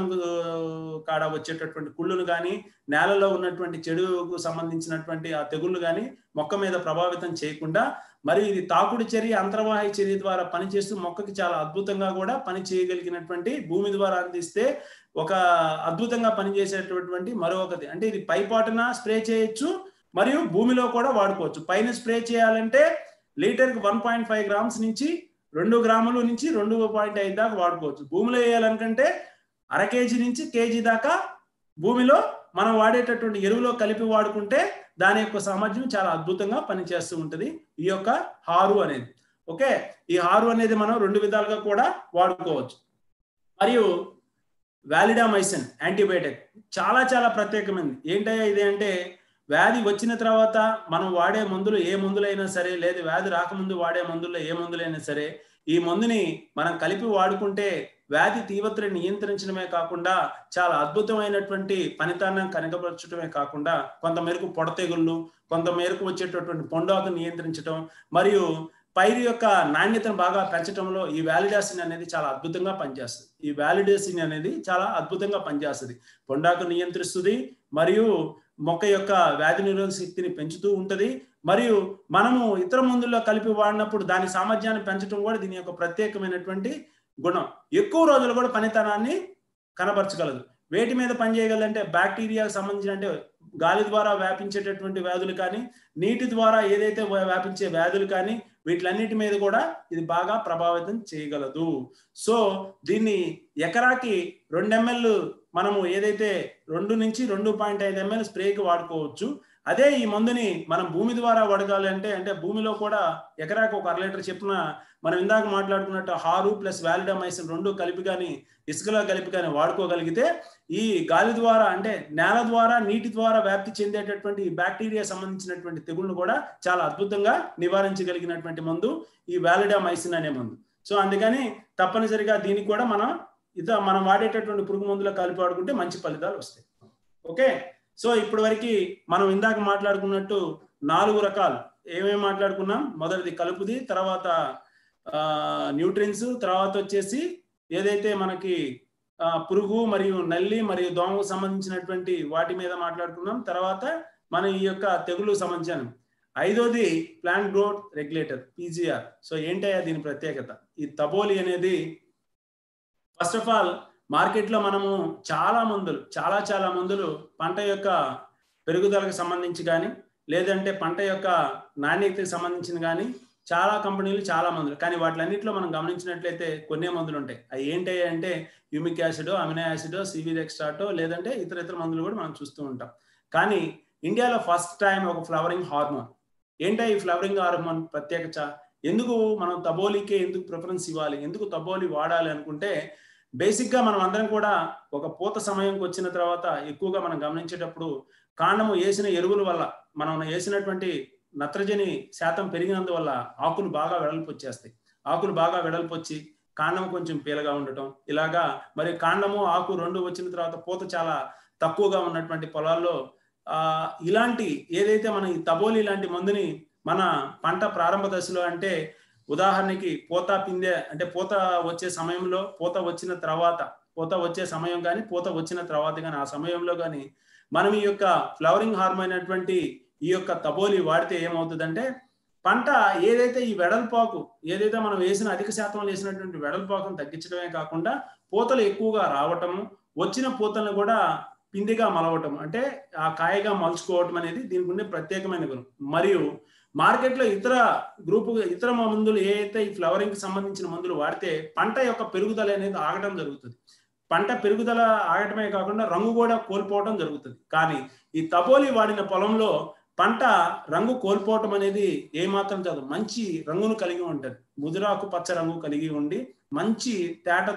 కాడ వచ్చేటటువంటి కుళ్ళును కానీ నేలలో ఉన్నటువంటి చెడుకు సంబంధించినటువంటి ఆ తెగుళ్ళు కానీ మొక్క మీద ప్రభావితం చేయకుండా మరి ఇది తాకుడు చర్య అంతర్వాహి చర్య ద్వారా పనిచేస్తూ మొక్కకి చాలా అద్భుతంగా కూడా పని చేయగలిగినటువంటి భూమి ద్వారా అందిస్తే ఒక అద్భుతంగా పనిచేసేటటువంటి మరొకటి అంటే ఇది పైపాటున స్ప్రే చేయొచ్చు మరియు భూమిలో కూడా వాడుకోవచ్చు పైన స్ప్రే చేయాలంటే లీటర్కి వన్ పాయింట్ ఫైవ్ గ్రామ్స్ నుంచి రెండు గ్రాముల నుంచి రెండు పాయింట్ ఐదు దాకా వాడుకోవచ్చు భూమిలో వేయాలనుకంటే అర కేజీ నుంచి కేజీ దాకా భూమిలో మనం వాడేటటువంటి ఎరువులో కలిపి వాడుకుంటే దాని యొక్క సామర్థ్యం చాలా అద్భుతంగా పనిచేస్తూ ఉంటుంది ఈ యొక్క హారు అనేది ఓకే ఈ హారు అనేది మనం రెండు విధాలుగా కూడా వాడుకోవచ్చు మరియు వ్యాలిడామైసిన్ యాంటీబయాటిక్ చాలా చాలా ప్రత్యేకమైనది ఏంటయ్యా ఇది అంటే వ్యాధి వచ్చిన తర్వాత మనం వాడే మందులు ఏ మందులైనా సరే లేదు వ్యాధి రాకముందు వాడే మందుల్లో ఏ మందులైనా సరే ఈ మందుని మనం కలిపి వాడుకుంటే వ్యాధి తీవ్రతని నియంత్రించడమే కాకుండా చాలా అద్భుతమైనటువంటి పనితాన్ని కనకపరచడమే కాకుండా కొంత మేరకు పొడతెగుళ్ళు కొంత మేరకు వచ్చేటటువంటి పొండాకు నియంత్రించడం మరియు పైరు యొక్క నాణ్యతను బాగా పెంచడంలో ఈ వ్యాలిడేషన్ అనేది చాలా అద్భుతంగా పనిచేస్తుంది ఈ వ్యాలిడేషన్ అనేది చాలా అద్భుతంగా పనిచేస్తుంది పొండాకు నియంత్రిస్తుంది మరియు మొక్క యొక్క వ్యాధి నిరోధక శక్తిని పెంచుతూ ఉంటది మరియు మనము ఇతర మందుల్లో కలిపి వాడినప్పుడు దాని సామర్థ్యాన్ని పెంచడం కూడా దీని యొక్క ప్రత్యేకమైనటువంటి గుణం ఎక్కువ రోజులు కూడా పనితనాన్ని కనబరచగలదు వేటి మీద పనిచేయగలదంటే బ్యాక్టీరియాకు సంబంధించిన అంటే గాలి ద్వారా వ్యాపించేటటువంటి వ్యాధులు కానీ నీటి ద్వారా ఏదైతే వ్యాపించే వ్యాధులు కానీ వీటిలన్నిటి మీద కూడా ఇది బాగా ప్రభావితం చేయగలదు సో దీన్ని ఎకరాకి రెండు ఎంఎల్ మనము ఏదైతే రెండు నుంచి రెండు పాయింట్ ఐదు ఎంఎల్ స్ప్రేకి వాడుకోవచ్చు అదే ఈ మందుని మనం భూమి ద్వారా వడగాలి అంటే అంటే భూమిలో కూడా ఎకరాకి ఒక అర లీటర్ చెప్పున మనం ఇందాక మాట్లాడుకున్నట్టు హారు ప్లస్ వ్యాలిడమైసిన్ రెండు కలిపి కానీ ఇసుకలో కలిపి కానీ వాడుకోగలిగితే ఈ గాలి ద్వారా అంటే నేల ద్వారా నీటి ద్వారా వ్యాప్తి చెందేటటువంటి బ్యాక్టీరియా సంబంధించినటువంటి తెగుళ్ళను కూడా చాలా అద్భుతంగా నివారించగలిగినటువంటి మందు ఈ వ్యాలిడామైసిన్ అనే మందు సో అందుకని తప్పనిసరిగా దీనికి కూడా మనం ఇత మనం వాడేటటువంటి పురుగు మందులో కలిపి వాడుకుంటే మంచి ఫలితాలు వస్తాయి ఓకే సో ఇప్పటి వరకు మనం ఇందాక మాట్లాడుకున్నట్టు నాలుగు రకాలు ఏమేమి మాట్లాడుకున్నాం మొదటిది కలుపుది తర్వాత న్యూట్రిన్స్ తర్వాత వచ్చేసి ఏదైతే మనకి పురుగు మరియు నల్లి మరియు దోమకు సంబంధించినటువంటి వాటి మీద మాట్లాడుకున్నాం తర్వాత మన ఈ యొక్క తెగులు సంబంధించిన ఐదోది plant growth regulator PGR so ఏంటయ్యా దీని ప్రత్యేకత ఈ తబోలి అనేది ఫస్ట్ ఆఫ్ ఆల్ మార్కెట్లో మనము చాలా మందులు చాలా చాలా మందులు పంట యొక్క పెరుగుదలకు సంబంధించి కానీ లేదంటే పంట యొక్క నాణ్యతకి సంబంధించిన కానీ చాలా కంపెనీలు చాలా మందులు కానీ వాటిలన్నింటిలో మనం గమనించినట్లయితే కొన్ని మందులు ఉంటాయి అవి ఏంటి అంటే humic acid amino acid seaweed ఎక్స్ట్రాటో లేదంటే ఇతర ఇతర మందులు కూడా మనం చూస్తూ ఉంటాం కానీ ఇండియాలో ఫస్ట్ టైం ఒక ఫ్లవరింగ్ హార్మోన్ ఏంటో ఈ ఫ్లవరింగ్ హార్మోన్ ప్రత్యేకత ఎందుకు మనం తబోలికే ఎందుకు ప్రిఫరెన్స్ ఇవ్వాలి ఎందుకు తబోలి వాడాలి అనుకుంటే బేసిక్గా మనం అందరం కూడా ఒక పూత సమయంకి వచ్చిన తర్వాత ఎక్కువగా మనం గమనించేటప్పుడు కాండము వేసిన ఎరువుల వల్ల మనం వేసినటువంటి నత్రజని శాతం పెరిగినందువల్ల ఆకులు బాగా వెడల్పు వచ్చేస్తాయి ఆకులు బాగా వెడల్పు వచ్చి కాండం కొంచెం పీలగా ఉండటం ఇలాగా మరి కాండము ఆకు రెండు వచ్చిన తర్వాత పూత చాలా తక్కువగా ఉన్నటువంటి పొలాల్లో ఆ ఇలాంటి ఏదైతే మన ఈ తబోలి లాంటి మందుని మన పంట ప్రారంభ దశలో అంటే ఉదాహరణకి పూత పిందె అంటే పూత వచ్చే సమయంలో పూత వచ్చిన తర్వాత పూత వచ్చే సమయం కానీ పూత వచ్చిన తర్వాత కానీ ఆ సమయంలో కానీ మనం ఈ యొక్క ఫ్లవరింగ్ హార్మోన్ అయినటువంటి ఈ యొక్క తబోలి వాడితే ఏమవుతుందంటే పంట ఏదైతే ఈ వెడల్పాకు ఏదైతే మనం వేసిన అధిక శాతం వేసినటువంటి వెడల్పాకును తగ్గించడమే కాకుండా పూతలు ఎక్కువగా రావటము వచ్చిన పూతలను కూడా పిండిగా మలవటం అంటే ఆ కాయగా మలుచుకోవటం అనేది దీనికి ఉండే ప్రత్యేకమైన గుణం మరియు మార్కెట్లో ఇతర గ్రూపు ఇతర మందులు ఏ అయితే ఈ ఫ్లవరింగ్ కి సంబంధించిన మందులు వాడితే పంట యొక్క పెరుగుదల అనేది ఆగడం జరుగుతుంది పంట పెరుగుదల ఆగటమే కాకుండా రంగు కూడా కోల్పోవడం జరుగుతుంది కానీ ఈ తపోలి వాడిన పొలంలో పంట రంగు కోల్పోవటం అనేది ఏమాత్రం కాదు మంచి రంగును కలిగి ఉంటుంది ముదురాకు పచ్చ రంగు కలిగి ఉండి మంచి తేట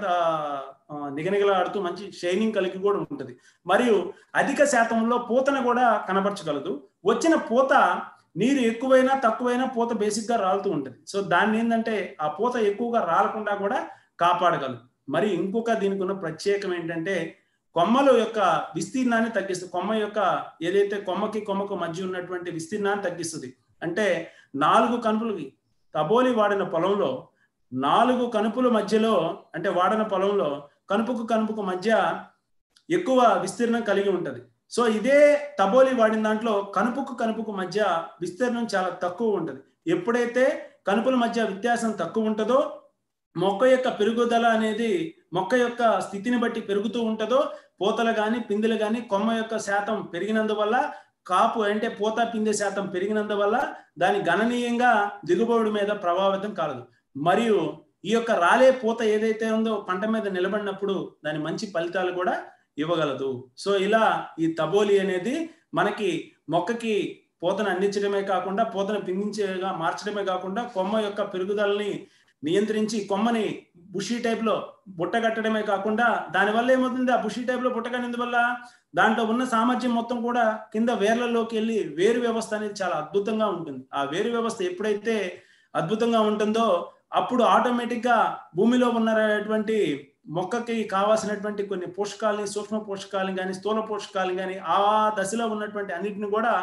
నిగనిగలాడుతూ మంచి షైనింగ్ కలిగి కూడా ఉంటుంది మరియు అధిక శాతంలో పూతను కూడా కనబరచగలదు వచ్చిన పూత నీరు ఎక్కువైనా తక్కువైనా పూత బేసిక్గా రాలుతూ ఉంటుంది సో దాన్ని ఏంటంటే ఆ పూత ఎక్కువగా రాలకుండా కూడా కాపాడగలదు మరి ఇంకొక దీనికి ఉన్న ప్రత్యేకం ఏంటంటే కొమ్మల యొక్క విస్తీర్ణాన్ని తగ్గిస్తుంది కొమ్మ యొక్క ఏదైతే కొమ్మకి కొమ్మకు మధ్య ఉన్నటువంటి విస్తీర్ణాన్ని తగ్గిస్తుంది అంటే నాలుగు కనుపులకి తబోలి వాడిన పొలంలో నాలుగు కనుపుల మధ్యలో అంటే వాడిన పొలంలో కనుపుకు కనుపుకు మధ్య ఎక్కువ విస్తీర్ణం కలిగి ఉంటుంది సో ఇదే తబోలి వాడిన దాంట్లో కనుపుకు కనుపుకు మధ్య విస్తీర్ణం చాలా తక్కువ ఉంటుంది ఎప్పుడైతే కనుపుల మధ్య వ్యత్యాసం తక్కువ ఉంటుందో మొక్క యొక్క పెరుగుదల అనేది మొక్క యొక్క స్థితిని బట్టి పెరుగుతూ ఉంటుందో పూతలు కానీ పిందెలు కానీ కొమ్మ యొక్క శాతం పెరిగినందువల్ల కాపు అంటే పూత పిందె శాతం పెరిగినందువల్ల దాని గణనీయంగా దిగుబడి మీద ప్రభావితం కాలదు మరియు ఈ యొక్క రాలే పూత ఏదైతే ఉందో పంట మీద నిలబడినప్పుడు దాని మంచి ఫలితాలు కూడా ఇవ్వగలదు సో ఇలా ఈ తబోలి అనేది మనకి మొక్కకి పూతను అందించడమే కాకుండా పూతను పిండించేగా మార్చడమే కాకుండా కొమ్మ యొక్క పెరుగుదలని నియంత్రించి కొమ్మని బుషి టైప్ లో బుట్టగట్టడమే కాకుండా దానివల్ల ఏమవుతుంది ఆ బుషి టైప్ లో బుట్టగట్టినందువల్ల దాంట్లో ఉన్న సామర్థ్యం మొత్తం కూడా కింద వేర్లలోకి వెళ్ళి వేరు వ్యవస్థ అనేది చాలా అద్భుతంగా ఉంటుంది ఆ వేరు వ్యవస్థ ఎప్పుడైతే అద్భుతంగా ఉంటుందో అప్పుడు ఆటోమేటిక్ గా భూమిలో ఉన్నటువంటి మొక్కకి కావాల్సినటువంటి కొన్ని పోషకాలని సూక్ష్మ పోషకాలను కానీ స్థూల పోషకాలను కానీ ఆ దశలో ఉన్నటువంటి అన్నిటిని కూడా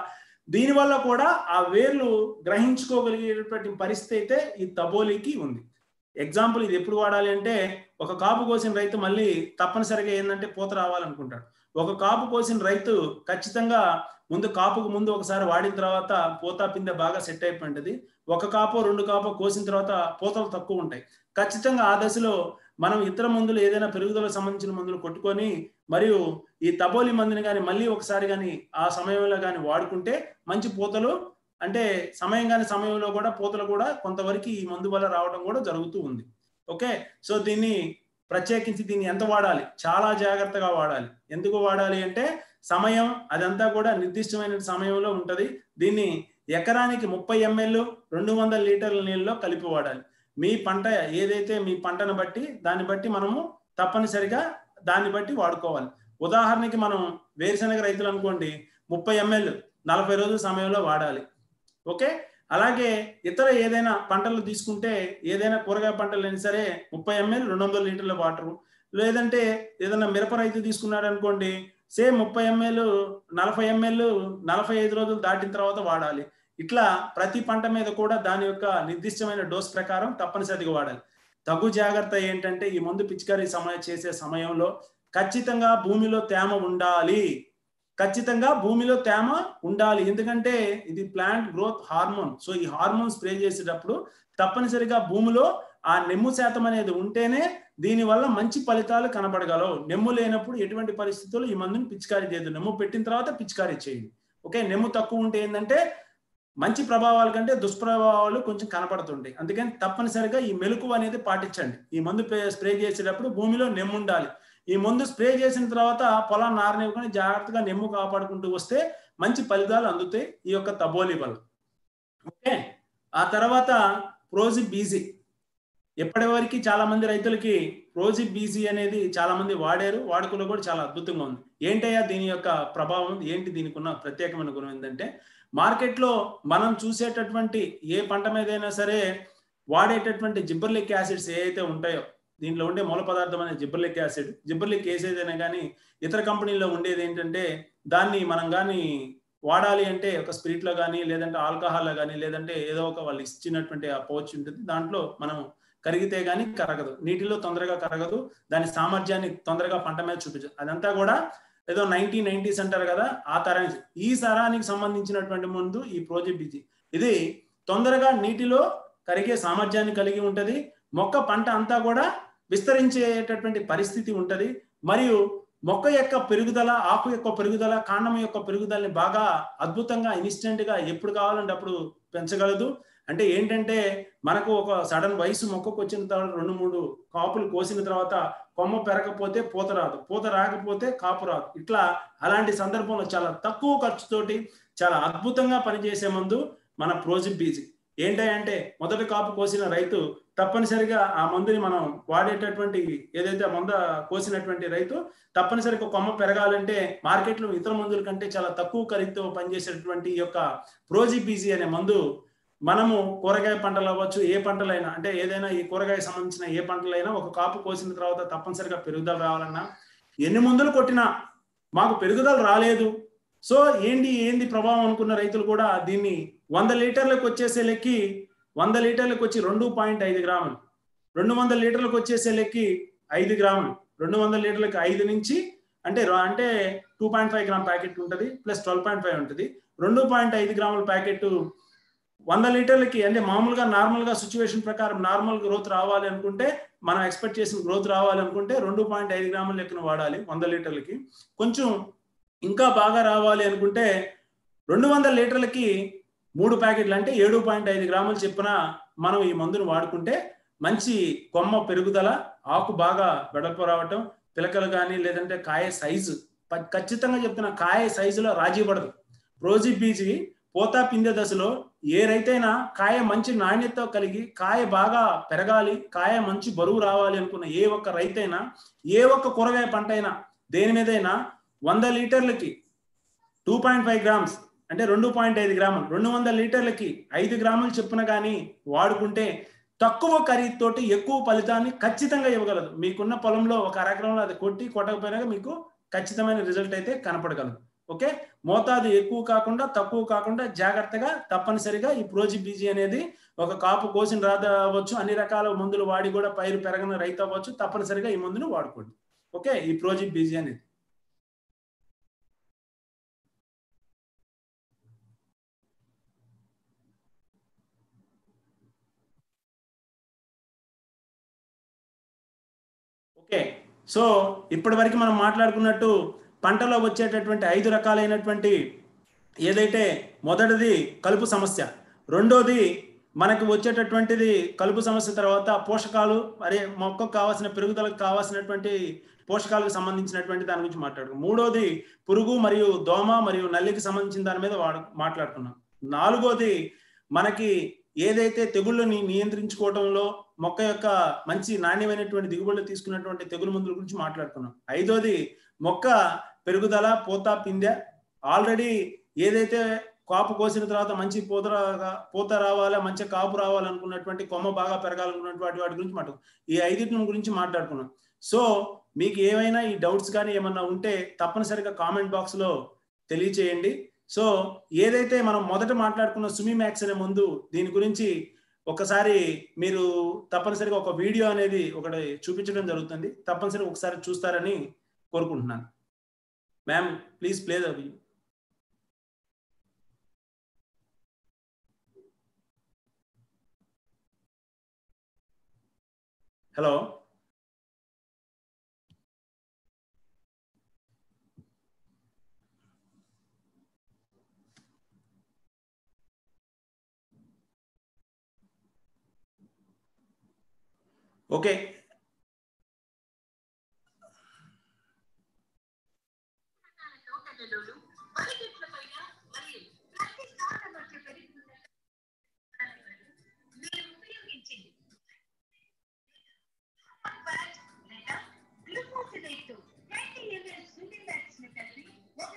దీనివల్ల కూడా ఆ వేర్లు గ్రహించుకోగలిగేటటువంటి పరిస్థితి అయితే ఈ తబోలికి ఉంది ఎగ్జాంపుల్ ఇది ఎప్పుడు వాడాలి అంటే ఒక కాపు కోసిన రైతు మళ్ళీ తప్పనిసరిగా ఏంటంటే పూత రావాలనుకుంటాడు ఒక కాపు కోసిన రైతు ఖచ్చితంగా ముందు కాపుకు ముందు ఒకసారి వాడిన తర్వాత పూత పిందె బాగా సెట్ అయిపోయింటది ఒక కాపో రెండు కాపో కోసిన తర్వాత పూతలు తక్కువ ఉంటాయి ఖచ్చితంగా ఆ దశలో మనం ఇతర మందులు ఏదైనా పెరుగుదలకు సంబంధించిన మందులు కొట్టుకొని మరియు ఈ తబోలి మందుని కానీ మళ్ళీ ఒకసారి కానీ ఆ సమయంలో కానీ వాడుకుంటే మంచి పూతలు అంటే సమయం కాని సమయంలో కూడా పూతలు కూడా కొంతవరకు ఈ మందు వల్ల రావడం కూడా జరుగుతూ ఉంది ఓకే సో దీన్ని ప్రత్యేకించి దీన్ని ఎంత వాడాలి చాలా జాగ్రత్తగా వాడాలి ఎందుకు వాడాలి అంటే సమయం అదంతా కూడా నిర్దిష్టమైన సమయంలో ఉంటది దీన్ని ఎకరానికి ముప్పై ఎంఎల్ రెండు వందల లీటర్ల నీళ్ళలో కలిపి వాడాలి మీ పంట ఏదైతే మీ పంటను బట్టి దాన్ని బట్టి మనము తప్పనిసరిగా దాన్ని బట్టి వాడుకోవాలి ఉదాహరణకి మనం వేరుశనగ రైతులు అనుకోండి ముప్పై ఎంఎల్ నలభై రోజుల సమయంలో వాడాలి ఓకే అలాగే ఇతర ఏదైనా పంటలు తీసుకుంటే ఏదైనా కూరగాయ పంటలు అయినా సరే ముప్పై ఎంఎల్ రెండు వందల లీటర్ల వాటరు లేదంటే ఏదైనా మిరప రైతు తీసుకున్నాడు అనుకోండి సేమ్ ముప్పై ఎంఎల్ నలభై ఎంఎల్ నలభై ఐదు రోజులు దాటిన తర్వాత వాడాలి ఇట్లా ప్రతి పంట మీద కూడా దాని యొక్క నిర్దిష్టమైన డోస్ ప్రకారం తప్పనిసరిగా వాడాలి తగు జాగ్రత్త ఏంటంటే ఈ మందు పిచికారీ సమయం చేసే సమయంలో ఖచ్చితంగా భూమిలో తేమ ఉండాలి ఖచ్చితంగా భూమిలో తేమ ఉండాలి ఎందుకంటే ఇది ప్లాంట్ గ్రోత్ హార్మోన్ సో ఈ హార్మోన్ స్ప్రే చేసేటప్పుడు తప్పనిసరిగా భూమిలో ఆ నెమ్ము శాతం అనేది ఉంటేనే దీనివల్ల మంచి ఫలితాలు కనబడగలవు నెమ్ము లేనప్పుడు ఎటువంటి పరిస్థితుల్లో ఈ మందుని పిచికారీ చేయదు నెమ్ము పెట్టిన తర్వాత పిచికారీ చేయండి ఓకే నెమ్ము తక్కువ ఉంటే ఏంటంటే మంచి ప్రభావాల కంటే దుష్ప్రభావాలు కొంచెం కనపడుతుంటాయి అందుకని తప్పనిసరిగా ఈ మెలకు అనేది పాటించండి ఈ మందు స్ప్రే చేసేటప్పుడు భూమిలో నెమ్ము ఉండాలి ఈ మందు స్ప్రే చేసిన తర్వాత పొలాన్ని నారనివ్వకుండా జాగ్రత్తగా నెమ్ము కాపాడుకుంటూ వస్తే మంచి ఫలితాలు అందుతాయి ఈ యొక్క తబోలి వల్ల ఓకే ఆ తర్వాత ప్రోజి బీజీ ఎప్పటి వరకు చాలా మంది రైతులకి ప్రోజి బీజీ అనేది చాలా మంది వాడారు వాడుకలో కూడా చాలా అద్భుతంగా ఉంది ఏంటయ్యా దీని యొక్క ప్రభావం ఏంటి దీనికి ఉన్న ప్రత్యేకమైన గుణం ఏంటంటే మార్కెట్లో మనం చూసేటటువంటి ఏ పంట మీదైనా సరే వాడేటటువంటి జిబ్బర్లిక్ యాసిడ్స్ ఏ అయితే ఉంటాయో దీంట్లో ఉండే మూల పదార్థం అనేది జిబ్బర్లిక్ యాసిడ్ జిబ్బర్లిక్ ఏదైనా కానీ ఇతర కంపెనీల్లో ఉండేది ఏంటంటే దాన్ని మనం కానీ వాడాలి అంటే ఒక స్పిరిట్లో కానీ లేదంటే ఆల్కహాల్లో కానీ లేదంటే ఏదో ఒక వాళ్ళు ఇచ్చినటువంటి ఆ పౌచ్ ఉంటుంది దాంట్లో మనం కరిగితే కానీ కరగదు నీటిలో తొందరగా కరగదు దాని సామర్థ్యాన్ని తొందరగా పంట మీద చూపించదు అదంతా కూడా ఏదో నైన్టీన్ నైన్టీస్ అంటారు కదా ఆ తరానికి ఈ తరానికి సంబంధించినటువంటి ముందు ఈ ప్రోజెక్ట్ ఇది తొందరగా నీటిలో కరిగే సామర్థ్యాన్ని కలిగి ఉంటది మొక్క పంట అంతా కూడా విస్తరించేటటువంటి పరిస్థితి ఉంటది మరియు మొక్క యొక్క పెరుగుదల ఆకు యొక్క పెరుగుదల కాండం యొక్క పెరుగుదలని బాగా అద్భుతంగా ఇన్స్టెంట్ గా ఎప్పుడు కావాలంటే అప్పుడు పెంచగలదు అంటే ఏంటంటే మనకు ఒక సడన్ వయసు మొక్కకు వచ్చిన తర్వాత రెండు మూడు కాపులు కోసిన తర్వాత కొమ్మ పెరగకపోతే పూత రాదు పూత రాకపోతే కాపు రాదు ఇట్లా అలాంటి సందర్భంలో చాలా తక్కువ ఖర్చుతోటి చాలా అద్భుతంగా పనిచేసే ముందు మన ప్రోజిప్ బీజీ ఏంటంటే మొదటి కాపు కోసిన రైతు తప్పనిసరిగా ఆ మందుని మనం వాడేటటువంటి ఏదైతే మంద కోసినటువంటి రైతు తప్పనిసరిగా కొమ్మ పెరగాలంటే మార్కెట్లో ఇతర మందుల కంటే చాలా తక్కువ ఖరీదుతో పనిచేసేటటువంటి ఈ యొక్క ప్రోజిబీజీ అనే మందు మనము కూరగాయ పంటలు అవ్వచ్చు ఏ పంటలైనా అంటే ఏదైనా ఈ కూరగాయ సంబంధించిన ఏ పంటలైనా ఒక కాపు కోసిన తర్వాత తప్పనిసరిగా పెరుగుదల రావాలన్నా ఎన్ని మందులు కొట్టినా మాకు పెరుగుదల రాలేదు సో ఏంటి ఏంది ప్రభావం అనుకున్న రైతులు కూడా దీన్ని వంద లీటర్లకు వచ్చేసే లెక్కి వంద లీటర్లకు వచ్చి రెండు పాయింట్ ఐదు గ్రాములు రెండు వందల లీటర్లకు వచ్చేసే లెక్కి ఐదు గ్రాములు రెండు వందల లీటర్లకు ఐదు నుంచి అంటే అంటే two point five gram packet ఉంటుంది ప్లస్ ట్వెల్వ్ పాయింట్ ఫైవ్ ఉంటుంది రెండు పాయింట్ ఐదు గ్రాముల ప్యాకెట్ వంద లీటర్లకి అంటే మామూలుగా నార్మల్గా సిచ్యువేషన్ ప్రకారం నార్మల్ గ్రోత్ రావాలి అనుకుంటే మనం ఎక్స్పెక్ట్ చేసిన గ్రోత్ రావాలి అనుకుంటే రెండు పాయింట్ ఐదు గ్రాముల లెక్కన వాడాలి వంద లీటర్లకి కొంచెం ఇంకా బాగా రావాలి అనుకుంటే రెండు వందల లీటర్లకి మూడు ప్యాకెట్లు అంటే ఏడు పాయింట్ ఐదు గ్రాములు చెప్పిన మనం ఈ మందును వాడుకుంటే మంచి కొమ్మ పెరుగుదల ఆకు బాగా వెడల్పు రావటం పిలకలు కానీ లేదంటే కాయ సైజు ఖచ్చితంగా చెప్తున్న కాయ సైజులో రాజీ పడదు రోజీ బీజీ పోతా పిందె దశలో ఏ రైతైనా కాయ మంచి నాణ్యత కలిగి కాయ బాగా పెరగాలి కాయ మంచి బరువు రావాలి అనుకున్న ఏ ఒక్క రైతైనా ఏ ఒక్క కూరగాయ పంట అయినా దేని మీదైనా వంద లీటర్లకి టూ పాయింట్ ఫైవ్ గ్రామ్స్ అంటే రెండు పాయింట్ ఐదు గ్రాములు రెండు వందల లీటర్లకి ఐదు గ్రాములు చెప్పున కానీ వాడుకుంటే తక్కువ ఖరీదుతోటి ఎక్కువ ఫలితాన్ని ఖచ్చితంగా ఇవ్వగలదు మీకున్న పొలంలో ఒక అరగ్రంలో అది కొట్టి కొట్టకపోయినా మీకు ఖచ్చితమైన రిజల్ట్ అయితే కనపడగలదు ఓకే మోతాదు ఎక్కువ కాకుండా తక్కువ కాకుండా జాగ్రత్తగా తప్పనిసరిగా ఈ ప్రోజి బీజీ అనేది ఒక కాపు కోసిన రాత అవ్వచ్చు అన్ని రకాల మందులు వాడి కూడా పైరు పెరగని రైతు అవ్వచ్చు తప్పనిసరిగా ఈ మందును వాడుకోండి ఓకే ఈ ప్రోజి బీజీ అనేది ఓకే సో ఇప్పటి వరకు మనం మాట్లాడుకున్నట్టు పంటలో వచ్చేటటువంటి ఐదు రకాలైనటువంటి ఏదైతే మొదటిది కలుపు సమస్య రెండోది మనకి వచ్చేటటువంటిది కలుపు సమస్య తర్వాత పోషకాలు మరి మొక్కకు కావాల్సిన పెరుగుదలకు కావాల్సినటువంటి పోషకాలకు సంబంధించినటువంటి దాని గురించి మాట్లాడుకున్నాం మూడోది పురుగు మరియు దోమ మరియు నల్లికి సంబంధించిన దాని మీద వాడు మాట్లాడుకున్నాం నాలుగోది మనకి ఏదైతే తెగుళ్ళని నియంత్రించుకోవడంలో మొక్క యొక్క మంచి నాణ్యమైనటువంటి దిగుబడులు తీసుకున్నటువంటి తెగులు మందుల గురించి మాట్లాడుకున్నాం ఐదోది మొక్క పెరుగుదల పూత పిందె ఆల్రెడీ ఏదైతే కాపు కోసిన తర్వాత మంచి పూత రా- పూత రావాలా మంచి కాపు రావాలనుకున్నటువంటి కొమ్మ బాగా పెరగాలనుకున్నటువంటి వాటి గురించి మాట్లాడు ఈ ఐదింటి గురించి మాట్లాడుకున్నాం సో మీకు ఏమైనా ఈ డౌట్స్ కానీ ఏమన్నా ఉంటే తప్పనిసరిగా కామెంట్ బాక్స్ లో తెలియచేయండి సో ఏదైతే మనం మొదట మాట్లాడుకున్న సుమి మ్యాక్స్ అనే ముందు దీని గురించి ఒకసారి మీరు తప్పనిసరిగా ఒక వీడియో అనేది ఒకటి చూపించడం జరుగుతుంది తప్పనిసరిగా ఒకసారి చూస్తారని కోరుకుంటున్నాను ma'am please play the hello okay తోటలలో పరిగెట్ల పైన మరియు ప్రతి కాండ మధ్య పెరుగుతున్న మీరు ఉపయోగించింది ఫ్యాట్ లేదా గ్లూకోసిలేట్ 20 ml సుడిమాక్స్ ని కలిపి ఒక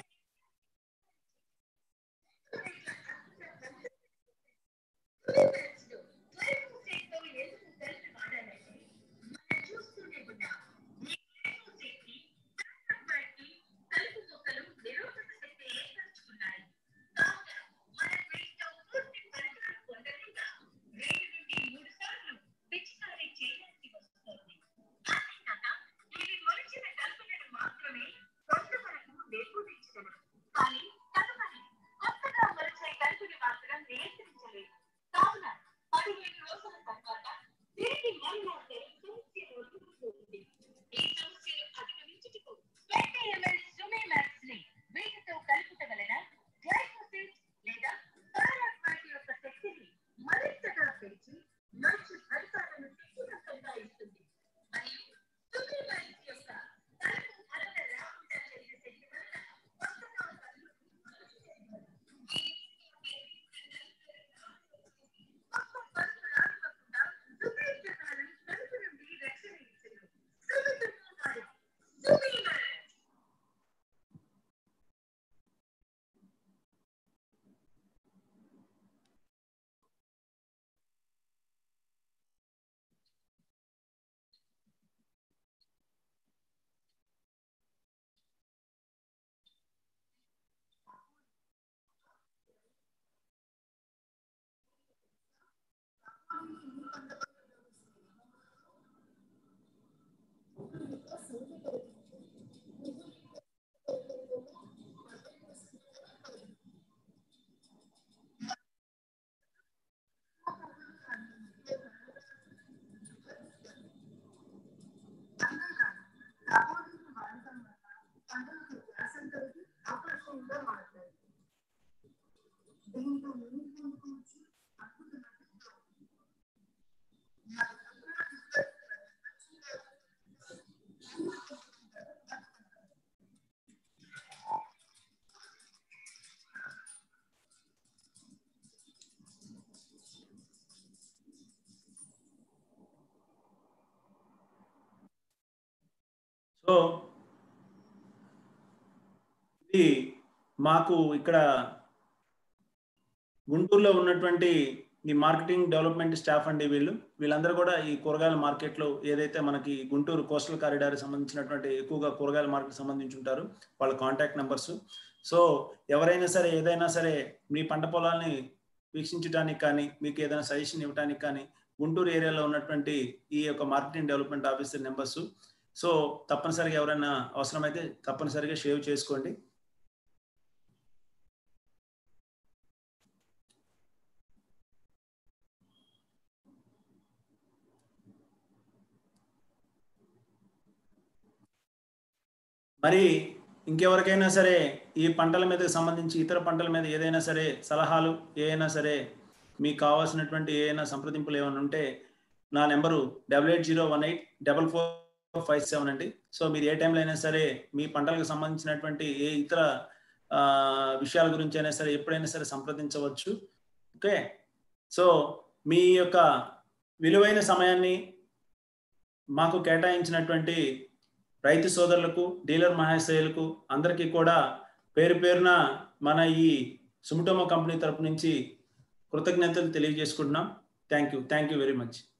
సుడిమాక్స్ లో గ్లైకోసేట్ తో ఎందుకు కలిపి వాడాలంటే మనం చూస్తూనే ఉన్నాం ఈ గ్లైకోసేట్ కి ఫ్యాట్ కి కలుపు మొక్కలు నిరోధక శక్తి ఏర్పరచుకున్నాయి కావున మన వీటితో పూర్తి పరికరం పొందలేక రెండు నుండి మూడు సార్లు పిచికారీ చేయాల్సి వస్తుంది అంతేకాక ఇవి మొలిచిన కలుపులను మాత్రమే కొంతవరకు నిర్మూలించగలరు కానీ తదుపరి కొత్తగా మొలిచే కలుపుని మాత్రం నియంత్రించలేదు కావున పదిహేను రోజుల తర్వాత తిరిగి మళ్ళా సమస్య వదులుతుంది ఈ సమస్యను అధిగమించుటకు 20 ml సుమేమాక్స్ ని వీటితో కలుపుట వలన గ్లైకోసిట్ లేదా పారాక్వాట్ యొక్క శక్తిని మరింతగా పెంచి మంచి ఫలితాలను శక్తివంతంగా ఇస్తుంది మరియు సుమేమాక్స్ యొక్క కలుపు వలన రాకుండా చేసే శక్తి వలన కొత్తగా కలుపు కొత్త కలుపు రానివ్వకుండా సుపరిచితాలను కలుపు నుండి రక్షణ ఇచ్చును సుమితులు వారి సుమేమాక్స్ సో ఇది మాకు ఇక్కడ గుంటూరులో ఉన్నటువంటి ఈ మార్కెటింగ్ డెవలప్మెంట్ స్టాఫ్ అండి వీళ్ళు వీళ్ళందరూ కూడా ఈ కూరగాయల మార్కెట్లో ఏదైతే మనకి గుంటూరు కోస్టల్ కారిడార్ సంబంధించినటువంటి ఎక్కువగా కూరగాయల మార్కెట్ సంబంధించి ఉంటారు వాళ్ళ కాంటాక్ట్ నెంబర్స్ సో ఎవరైనా సరే ఏదైనా సరే మీ పంట పొలాల్ని వీక్షించడానికి కానీ మీకు ఏదైనా సజెషన్ ఇవ్వడానికి కానీ గుంటూరు ఏరియాలో ఉన్నటువంటి ఈ యొక్క marketing development officer numbers so తప్పనిసరిగా ఎవరైనా అవసరమైతే తప్పనిసరిగా షేవ్ చేసుకోండి మరి ఇంకెవరికైనా సరే ఈ పంటల మీద సంబంధించి ఇతర పంటల మీద ఏదైనా సరే సలహాలు ఏదైనా సరే మీకు కావాల్సినటువంటి ఏదైనా సంప్రదింపులు ఏమైనా ఉంటే నా number double eight zero one eight double four five seven అండి సో మీరు ఏ టైంలో అయినా సరే మీ పంటలకు సంబంధించినటువంటి ఏ ఇతర ఆ, విషయాల గురించి అయినా సరే ఎప్పుడైనా సరే సంప్రదించవచ్చు ఓకే సో మీ యొక్క విలువైన సమయాన్ని మాకు కేటాయించినటువంటి రైతు సోదరులకు డీలర్ మహాశయులకు అందరికీ కూడా పేరు పేరున మన ఈ సుమిటోమో కంపెనీ తరపు నుంచి కృతజ్ఞతలు తెలియజేసుకుంటున్నాం thank you thank you very much